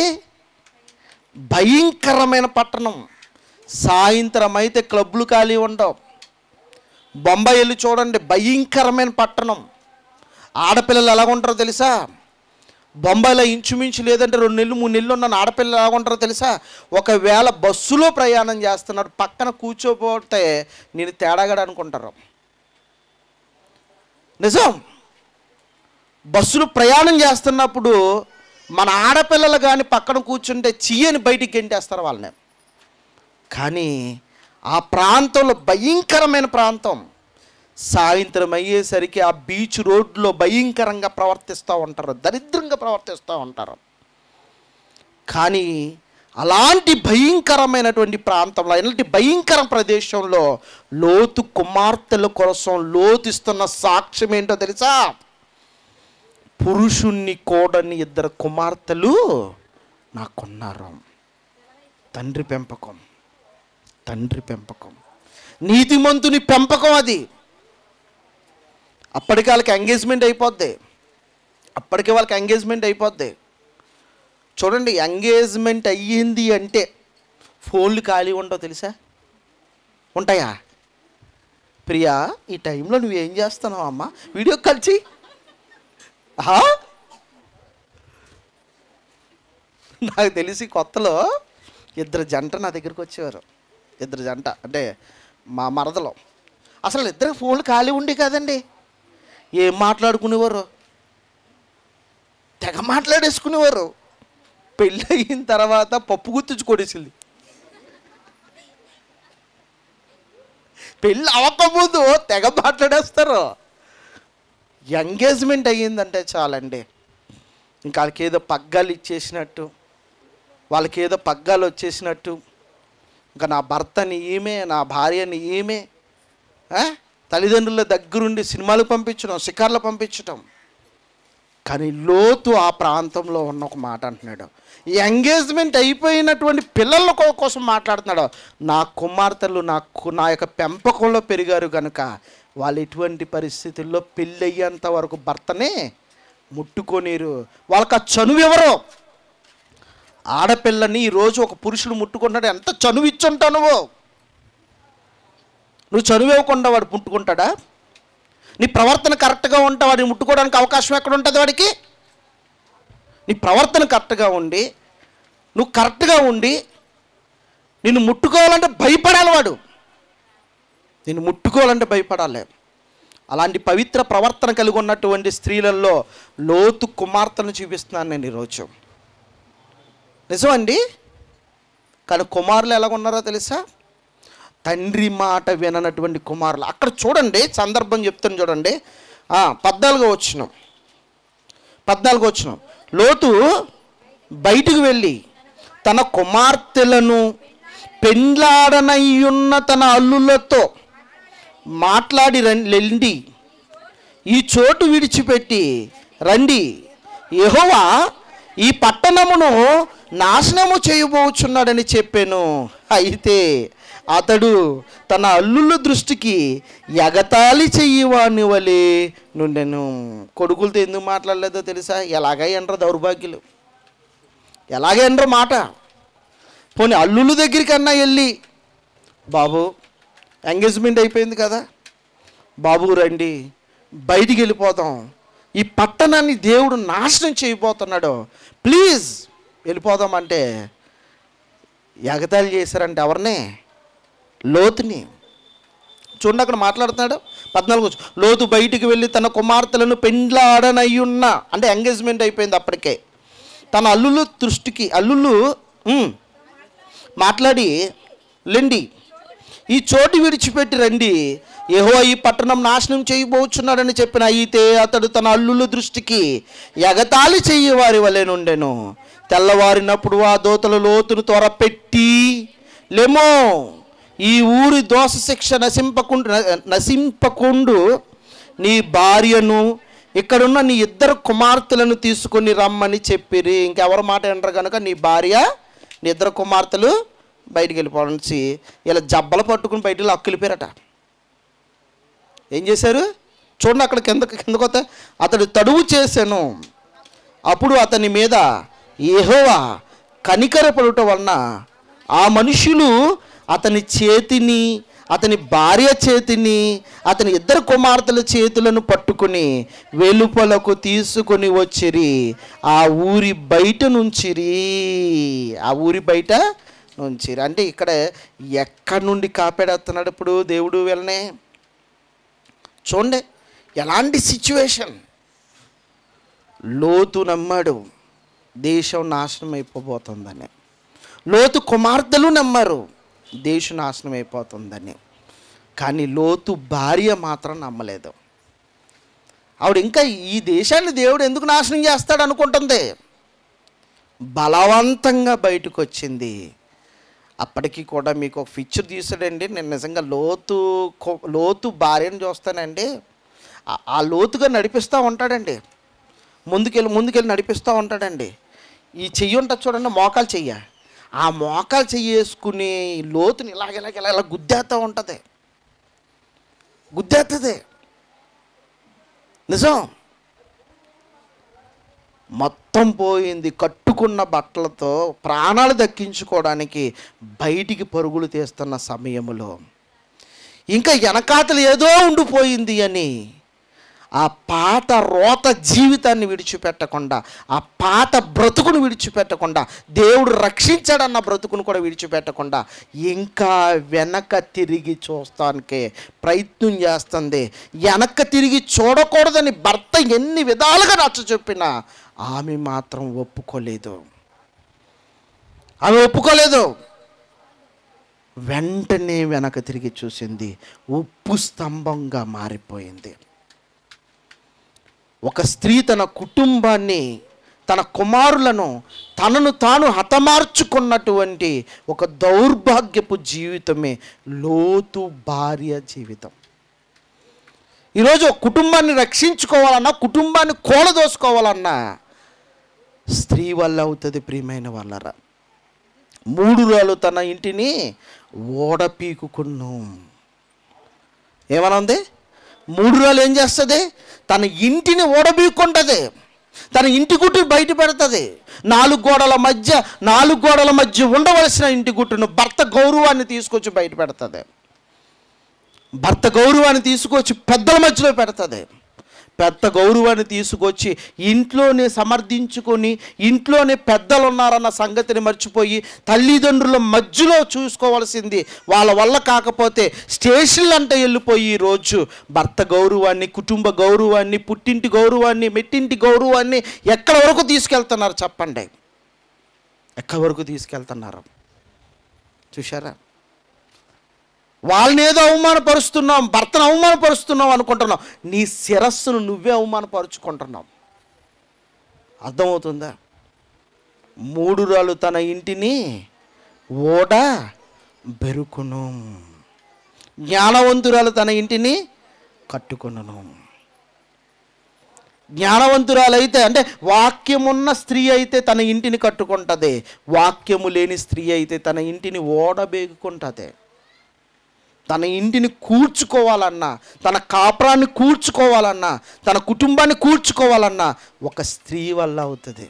భయంకరమైన పట్టణం సాయంత్రం అయితే క్లబ్లు ఖాళీ ఉండవు బొంబాయి వెళ్ళి చూడండి భయంకరమైన పట్టణం ఆడపిల్లలు ఎలా ఉంటారో తెలుసా బొంబాయిలో ఇంచుమించు లేదంటే రెండు నెలలు మూడు నెలలు ఉన్న ఆడపిల్లలు ఎలా ఉంటారో తెలుసా ఒకవేళ బస్సులో ప్రయాణం చేస్తున్నారు పక్కన కూర్చోపోతే నేను తేడాగాడు అనుకుంటారు నిజం బస్సులు ప్రయాణం చేస్తున్నప్పుడు మన ఆడపిల్లలు కానీ పక్కన కూర్చుంటే చీయని బయటికి గెంటేస్తారు వాళ్ళని కానీ ఆ ప్రాంతంలో భయంకరమైన ప్రాంతం సాయంత్రం అయ్యేసరికి ఆ బీచ్ రోడ్లో భయంకరంగా ప్రవర్తిస్తూ ఉంటారు దరిద్రంగా ప్రవర్తిస్తూ ఉంటారు కానీ అలాంటి భయంకరమైనటువంటి ప్రాంతంలో ఇలాంటి భయంకర ప్రదేశంలో లోతు కుమార్తెల కోసం లోతిస్తున్న సాక్ష్యం ఏంటో తెలుసా పురుషుణ్ణి కోడని ఇద్దరు కుమార్తెలు నాకున్నారు తండ్రి పెంపకం తండ్రి పెంపకం నీతిమంతుని పెంపకం అది అప్పటికి వాళ్ళకి ఎంగేజ్మెంట్ అయిపోద్ది అప్పటికే వాళ్ళకి ఎంగేజ్మెంట్ అయిపోద్ది చూడండి ఎంగేజ్మెంట్ అయ్యింది అంటే ఫోన్లు ఖాళీ ఉండవు తెలుసా ఉంటాయా ప్రియా ఈ టైంలో నువ్వేం చేస్తున్నావు అమ్మా వీడియో కాల్ చెయ్యి ఆహా? నాకు తెలిసి కొత్తలో ఇద్దరు జంట నా దగ్గరికి వచ్చేవారు ఇద్దరు జంట అంటే మా మరదలో అసలు ఇద్దరు ఫోన్లు ఖాళీ ఉండి కదండి ఏం మాట్లాడుకునేవారు తెగ మాట్లాడేసుకునేవారు పెళ్ళి అయిన తర్వాత పప్పు గుర్తించి కొడేసింది పెళ్ళి అవ్వకముందు తెగ మాట్లాడేస్తారు ఎంగేజ్మెంట్ అయ్యిందంటే చాలండి ఇంకా వాళ్ళకి ఏదో పగ్గాలు ఇచ్చేసినట్టు వాళ్ళకి ఏదో పగ్గాలు వచ్చేసినట్టు ఇంకా నా భర్తని ఈమె నా భార్యని ఈమె ఆ? తల్లిదండ్రుల దగ్గరుండి సినిమాలకు పంపించడం షికార్లు పంపించడం కానీ లోతు ఆ ప్రాంతంలో ఉన్న ఒక మాట అంటున్నాడు ఈ ఎంగేజ్మెంట్ అయిపోయినటువంటి పిల్లల కో- కోసం మాట్లాడుతున్నాడు నా కుమార్తెలు నా కు- నా యొక్క పెంపకంలో పెరిగారు కనుక వాళ్ళు ఎటువంటి పరిస్థితుల్లో పెళ్ళయ్యేంత వరకు భర్తనే ముట్టుకోనిరు వాళ్ళకి ఆ చనువు ఎవరో ఆడపిల్లని ఈరోజు ఒక పురుషుడు ముట్టుకుంటాడు ఎంత చనువు ఇచ్చుంటావు నువ్వు నువ్వు చనువేవకుండా వాడు ముట్టుకుంటాడా నీ ప్రవర్తన కరెక్ట్గా ఉంటే వాడిని ముట్టుకోవడానికి అవకాశం ఎక్కడ ఉంటుంది వాడికి నీ ప్రవర్తన కరెక్ట్గా ఉండి నువ్వు కరెక్ట్గా ఉండి నిన్ను ముట్టుకోవాలంటే భయపడాలి వాడు నిన్ను ముట్టుకోవాలంటే భయపడాలి అలాంటి పవిత్ర ప్రవర్తన కలిగి ఉన్నటువంటి స్త్రీలలో లోతు కుమార్తెను చూపిస్తున్నాను నేను ఈరోజు నిజమండి కానీ కుమారులు ఎలా ఉన్నారో తెలుసా తండ్రి మాట విననటువంటి కుమారులు అక్కడ చూడండి సందర్భం చెప్తాను చూడండి ఆ, పద్నాలుగో వచ్చిన పద్నాలుగో వచ్చిన లోతు బయటికి వెళ్ళి తన కుమార్తెలను పెండ్లాడనయ్యున్న తన అల్లులతో మాట్లాడి రండి ఈ చోటు విడిచిపెట్టి రండి యెహోవా ఈ పట్టణమును నాశనము చేయబోచున్నాడని చెప్పాను అయితే అతడు తన అల్లుల దృష్టికి ఎగతాళి చెయ్యవాని వలె నుండెను కొడుకులతో ఎందుకు మాట్లాడలేదో తెలుసా ఎలాగ ఎండ్ర దౌర్భాగ్యులు ఎలాగ ఎండ్ర మాట పోనీ అల్లుల దగ్గరికన్నా వెళ్ళి బాబు ఎంగేజ్మెంట్ అయిపోయింది కదా బాబు రండి బయటికి వెళ్ళిపోతాం ఈ పట్టణాన్ని దేవుడు నాశనం చేయబోతున్నాడు ప్లీజ్ వెళ్ళిపోదామంటే ఎగతాళి చేశారంటే ఎవరిని లోతుని చూడండి అక్కడ మాట్లాడుతున్నాడు పద్నాలుగు వచ్చి, లోతు బయటికి వెళ్ళి తన కుమార్తెలను పెండ్లాడనయ్యున్న అంటే ఎంగేజ్మెంట్ అయిపోయింది అప్పటికే తన అల్లులు దృష్టికి అల్లుళ్ళు ఉమ్, మాట్లాడి లెండి ఈ చోటు విడిచిపెట్టి రండి ఏహో ఈ పట్టణం నాశనం చేయబోచున్నాడని చెప్పిన అయితే అతడు తన అల్లుల దృష్టికి ఎగతాళి చెయ్యి వారి వలె నుండెను తెల్లవారినప్పుడు ఆ దోతల లోతును త్వరపెట్టి లేమో ఈ ఊరి దోష శిక్ష నశింపకుండు నశింపకుండు నీ భార్యను ఇక్కడున్న నీ ఇద్దరు కుమార్తెలను తీసుకొని రమ్మని చెప్పిరి ఇంకెవరి మాట ఎండరు కనుక నీ భార్య నీ ఇద్దరు కుమార్తెలు బయటికి వెళ్ళిపోవడానికి ఇలా జబ్బలు పట్టుకుని బయటికి అక్కులిపోయారట ఏం చేశారు చూడండి అక్కడ కింద కిందకొస్తే అతడు తడువు చేశాను అప్పుడు అతని మీద ఏహోవా కనికరపడుట వలన ఆ మనుషులు అతని చేతిని అతని భార్య చేతిని అతని ఇద్దరు కుమార్తెల చేతులను పట్టుకుని వెలుపలకు తీసుకొని వచ్చిరి ఆ ఊరి బయట నుంచిరి ఆ ఊరి బయట నుంచిరి అంటే ఇక్కడ ఎక్కడి నుండి కాపాడేస్తున్నాడు ఇప్పుడు దేవుడు వీళ్ళని చూడండి ఎలాంటి సిచ్యువేషన్ లోతు నమ్మాడు దేశం నాశనం అయిపోబోతుందని లోతు కుమార్తెలు నమ్మారు దేశం నాశనం అయిపోతుందని కానీ లోతు భార్య మాత్రం నమ్మలేదు ఆవిడ ఇంకా ఈ దేశాన్ని దేవుడు ఎందుకు నాశనం చేస్తాడు అనుకుంటుంది బలవంతంగా బయటకు వచ్చింది అప్పటికి కూడా మీకు ఒక పిక్చర్ తీసాడండి నేను నిజంగా లోతు కొ- లోతు భార్యను చూస్తానండి ఆ- ఆ లోతుగా నడిపిస్తూ ఉంటాడండి ముందుకెళ్ళి ముందుకెళ్ళి నడిపిస్తూ ఉంటాడండి ఈ చెయ్యి ఉంటుంది చూడండి మోకాలు చెయ్య ఆ మోకాలు చెయ్యి వేసుకుని ఈ లోతుని ఇలాగ ఇలాగ ఇలా ఇలా గుద్దేస్తూ ఉంటుంది గుద్దేస్తుంది నిజం మొత్తం పోయింది కట్టుకున్న బట్టలతో ప్రాణాలు దక్కించుకోవడానికి బయటికి పరుగులు తీస్తున్న సమయంలో ఇంకా వెనకాతలు ఏదో ఉండిపోయింది అని ఆ పాత రోత జీవితాన్ని విడిచిపెట్టకుండా ఆ పాత బ్రతుకును విడిచిపెట్టకుండా దేవుడు రక్షించాడన్న బ్రతుకును కూడా విడిచిపెట్టకుండా ఇంకా వెనక తిరిగి చూస్తానికే ప్రయత్నం చేస్తుంది వెనక తిరిగి చూడకూడదని భర్త ఎన్ని విధాలుగా నచ్చ చెప్పినా ఆమె మాత్రం ఒప్పుకోలేదు ఆమె ఒప్పుకోలేదు వెంటనే వెనక తిరిగి చూసింది ఉప్పు స్తంభంగా మారిపోయింది ఒక స్త్రీ తన కుటుంబాన్ని తన కుమారులను తనను తాను హతమార్చుకున్నటువంటి ఒక దౌర్భాగ్యపు జీవితమే లోతు భార్య జీవితం ఈరోజు ఒక కుటుంబాన్ని రక్షించుకోవాలన్నా కుటుంబాన్ని కూలదోసుకోవాలన్నా స్త్రీ వల్ల అవుతుంది ప్రియమైన వాళ్ళరా మూడు రాళ్ళు తన ఇంటిని ఓడపీకుకున్నాం ఏమన్నా ఉంది మూడు రాళ్ళు ఏం చేస్తుంది తన ఇంటిని ఓడబీక్కుంటుంది తన ఇంటి గుట్టు బయట పెడుతుంది నాలుగు గోడల మధ్య నాలుగు గోడల మధ్య ఉండవలసిన ఇంటి గుట్టును భర్త గౌరవాన్ని తీసుకొచ్చి బయట పెడుతుంది భర్త గౌరవాన్ని తీసుకొచ్చి పెద్దల మధ్యలో పెడుతుంది పెద్ద గౌరవాన్ని తీసుకొచ్చి ఇంట్లోనే సమర్థించుకొని ఇంట్లోనే పెద్దలు ఉన్నారన్న సంగతిని మర్చిపోయి తల్లిదండ్రుల మధ్యలో చూసుకోవాల్సింది వాళ్ళ వల్ల కాకపోతే స్టేషన్లు అంటే వెళ్ళిపోయి ఈ రోజు భర్త గౌరవాన్ని కుటుంబ గౌరవాన్ని పుట్టింటి గౌరవాన్ని మెట్టింటి గౌరవాన్ని ఎక్కడి వరకు తీసుకెళ్తున్నారు చెప్పండి ఎక్కడి వరకు తీసుకెళ్తున్నారు చూశారా వాళ్ళని ఏదో అవమానపరుస్తున్నాం భర్తను అవమానపరుస్తున్నాం అనుకుంటున్నాం నీ శిరస్సును నువ్వే అవమానపరుచుకుంటున్నావు అర్థమవుతుందా మూడు రాళ్ళు తన ఇంటిని ఓడ బెరుకును జ్ఞానవంతురాలు తన ఇంటిని కట్టుకును జ్ఞానవంతురాలైతే అంటే వాక్యమున్న స్త్రీ అయితే తన ఇంటిని కట్టుకుంటుంది వాక్యము లేని స్త్రీ అయితే తన ఇంటిని ఓడబేగుకుంటుంది తన ఇంటిని కూర్చుకోవాలన్నా తన కాపురాన్ని కూర్చుకోవాలన్నా తన కుటుంబాన్ని కూర్చుకోవాలన్నా ఒక స్త్రీ వల్ల అవుతుంది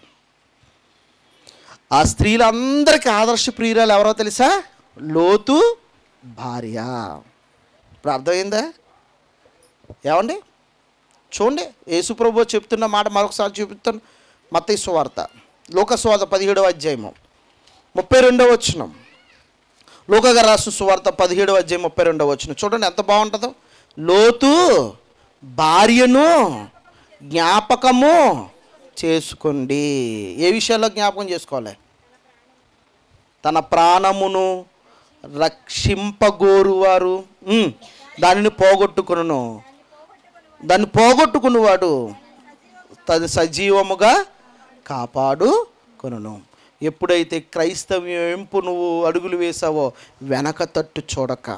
ఆ స్త్రీలందరికీ ఆదర్శ ప్రియురాలు ఎవరో తెలుసా లోతు భార్య ఇప్పుడు అర్థమైందా ఏమండి చూడండి యేసుప్రభు చెప్తున్న మాట మరొకసారి చూపిస్తాను మత్తయి సువార్త లోకస్వార్త పదిహేడవ అధ్యాయము ముప్పై రెండవ వచనం లోకగా రాసిన సువార్త పదిహేడవ అధ్యాయం ముప్పై రెండవ వచ్చిన చూడండి ఎంత బాగుంటుందో లోతు భార్యను జ్ఞాపకము చేసుకోండి ఏ విషయాల్లో జ్ఞాపకం చేసుకోవాలి తన ప్రాణమును రక్షింపగోరువారు ఉమ్, దానిని పోగొట్టుకును దాన్ని పోగొట్టుకున్నవాడు తది సజీవముగా కాపాడు కొనును ఎప్పుడైతే క్రైస్తవ్యం ఎంపు నువ్వు అడుగులు వేసావో వెనక తట్టు చూడక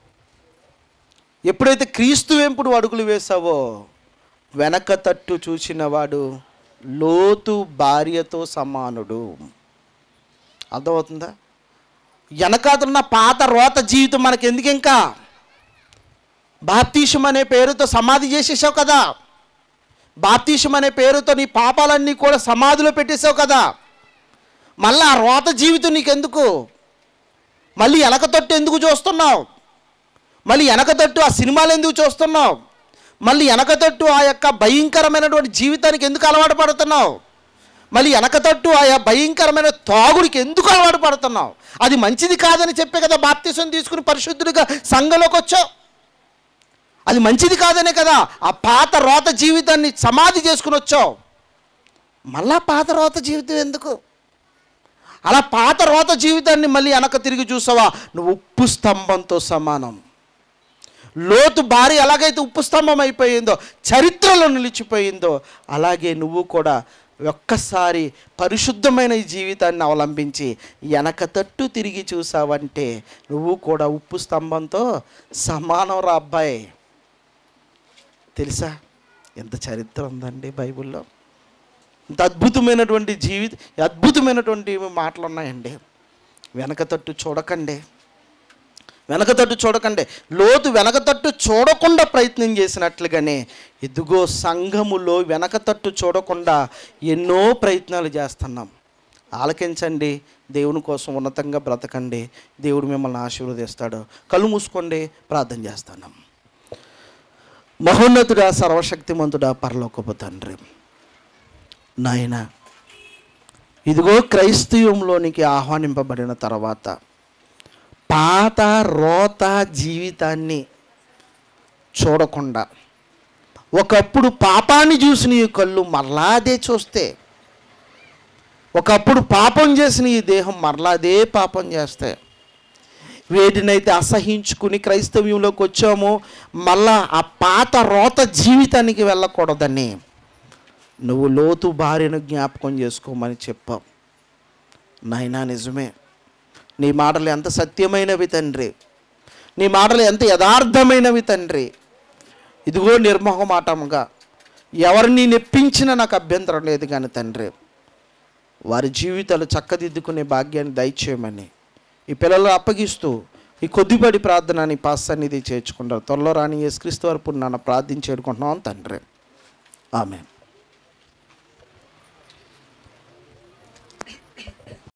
ఎప్పుడైతే క్రీస్తు వెంపు నువ్వు అడుగులు వేసావో వెనక తట్టు చూసిన వాడు లోతు భార్యతో సమానుడు అర్థమవుతుందా వెనకాతున్న పాత రోత జీవితం మనకి ఎందుకు ఇంకా బాప్తీషం అనే పేరుతో సమాధి చేసేసావు కదా బాప్తీషం అనే పేరుతో నీ పాపాలన్నీ కూడా సమాధిలో పెట్టేశావు కదా మళ్ళీ ఆ రోత జీవితం నీకెందుకు మళ్ళీ వెనక తట్టు ఎందుకు చూస్తున్నావు మళ్ళీ వెనక తట్టు ఆ సినిమాలు ఎందుకు చూస్తున్నావు మళ్ళీ వెనక తట్టు ఆ యొక్క భయంకరమైనటువంటి జీవితానికి ఎందుకు అలవాటు పడుతున్నావు మళ్ళీ వెనక తట్టు ఆ భయంకరమైన తాగుడికి ఎందుకు అలవాటు పడుతున్నావు అది మంచిది కాదని చెప్పే కదా బాప్తీసం తీసుకుని పరిశుద్ధుడిగా సంఘంలోకి వచ్చావు అది మంచిది కాదనే కదా ఆ పాత రోత జీవితాన్ని సమాధి చేసుకుని వచ్చావు మళ్ళా పాత రోత జీవితం ఎందుకు అలా పాత రోత జీవితాన్ని మళ్ళీ వెనక తిరిగి చూసావా నువ్వు ఉప్పు స్తంభంతో సమానం లోతు భార్య ఎలాగైతే ఉప్పు స్తంభం అయిపోయిందో చరిత్రలో నిలిచిపోయిందో అలాగే నువ్వు కూడా ఒక్కసారి పరిశుద్ధమైన ఈ జీవితాన్ని అవలంబించి వెనక తట్టు తిరిగి చూసావంటే నువ్వు కూడా ఉప్పు స్తంభంతో సమానం రా అబ్బాయి తెలుసా ఎంత చరిత్ర ఉందండి బైబిల్లో ఇంత అద్భుతమైనటువంటి జీవిత అద్భుతమైనటువంటి మాటలు ఉన్నాయండి వెనక తట్టు చూడకండి వెనక తట్టు చూడకండి లోతు వెనక తట్టు చూడకుండా ప్రయత్నం చేసినట్లుగానే ఇదిగో సంఘములో వెనక తట్టు చూడకుండా ఎన్నో ప్రయత్నాలు చేస్తున్నాం ఆలకించండి దేవుని కోసం ఉన్నతంగా బ్రతకండి దేవుడు మిమ్మల్ని ఆశీర్వదిస్తాడు కళ్ళు మూసుకోండి ప్రార్థన చేస్తున్నాం మహోన్నతుడా సర్వశక్తిమంతుడా పరలోకపు తండ్రి నాయన ఇదిగో క్రైస్తవంలోనికి ఆహ్వానింపబడిన తర్వాత పాత రోత జీవితాన్ని చూడకుండా ఒకప్పుడు పాపాన్ని చూసిన ఈ కళ్ళు మరలా అదే చూస్తే ఒకప్పుడు పాపం చేసిన ఈ దేహం మరలా అదే పాపం చేస్తే వేటినైతే అసహించుకుని క్రైస్తవ్యంలోకి వచ్చామో మళ్ళా ఆ పాత రోత జీవితానికి వెళ్ళకూడదని నువ్వు లోతు భార్యను జ్ఞాపకం చేసుకోమని చెప్పావు నాయనా నిజమే నీ మాటలు ఎంత సత్యమైనవి తండ్రి నీ మాటలు ఎంత యథార్థమైనవి తండ్రి ఇదిగో నిర్మోహమాటముగా ఎవరిని నెప్పించినా నాకు అభ్యంతరం లేదు కానీ తండ్రి వారి జీవితాలు చక్కదిద్దుకునే భాగ్యాన్ని దయచేయమని ఈ పిల్లలు అప్పగిస్తూ ఈ కొద్దిపడి ప్రార్థన నీ పాస్ సన్నిధి చేర్చుకుంటారు త్వరలో రాని యేసుక్రీస్తు వరకు నాన్న ప్రార్థించేడుకుంటున్నాం తండ్రి ఆమె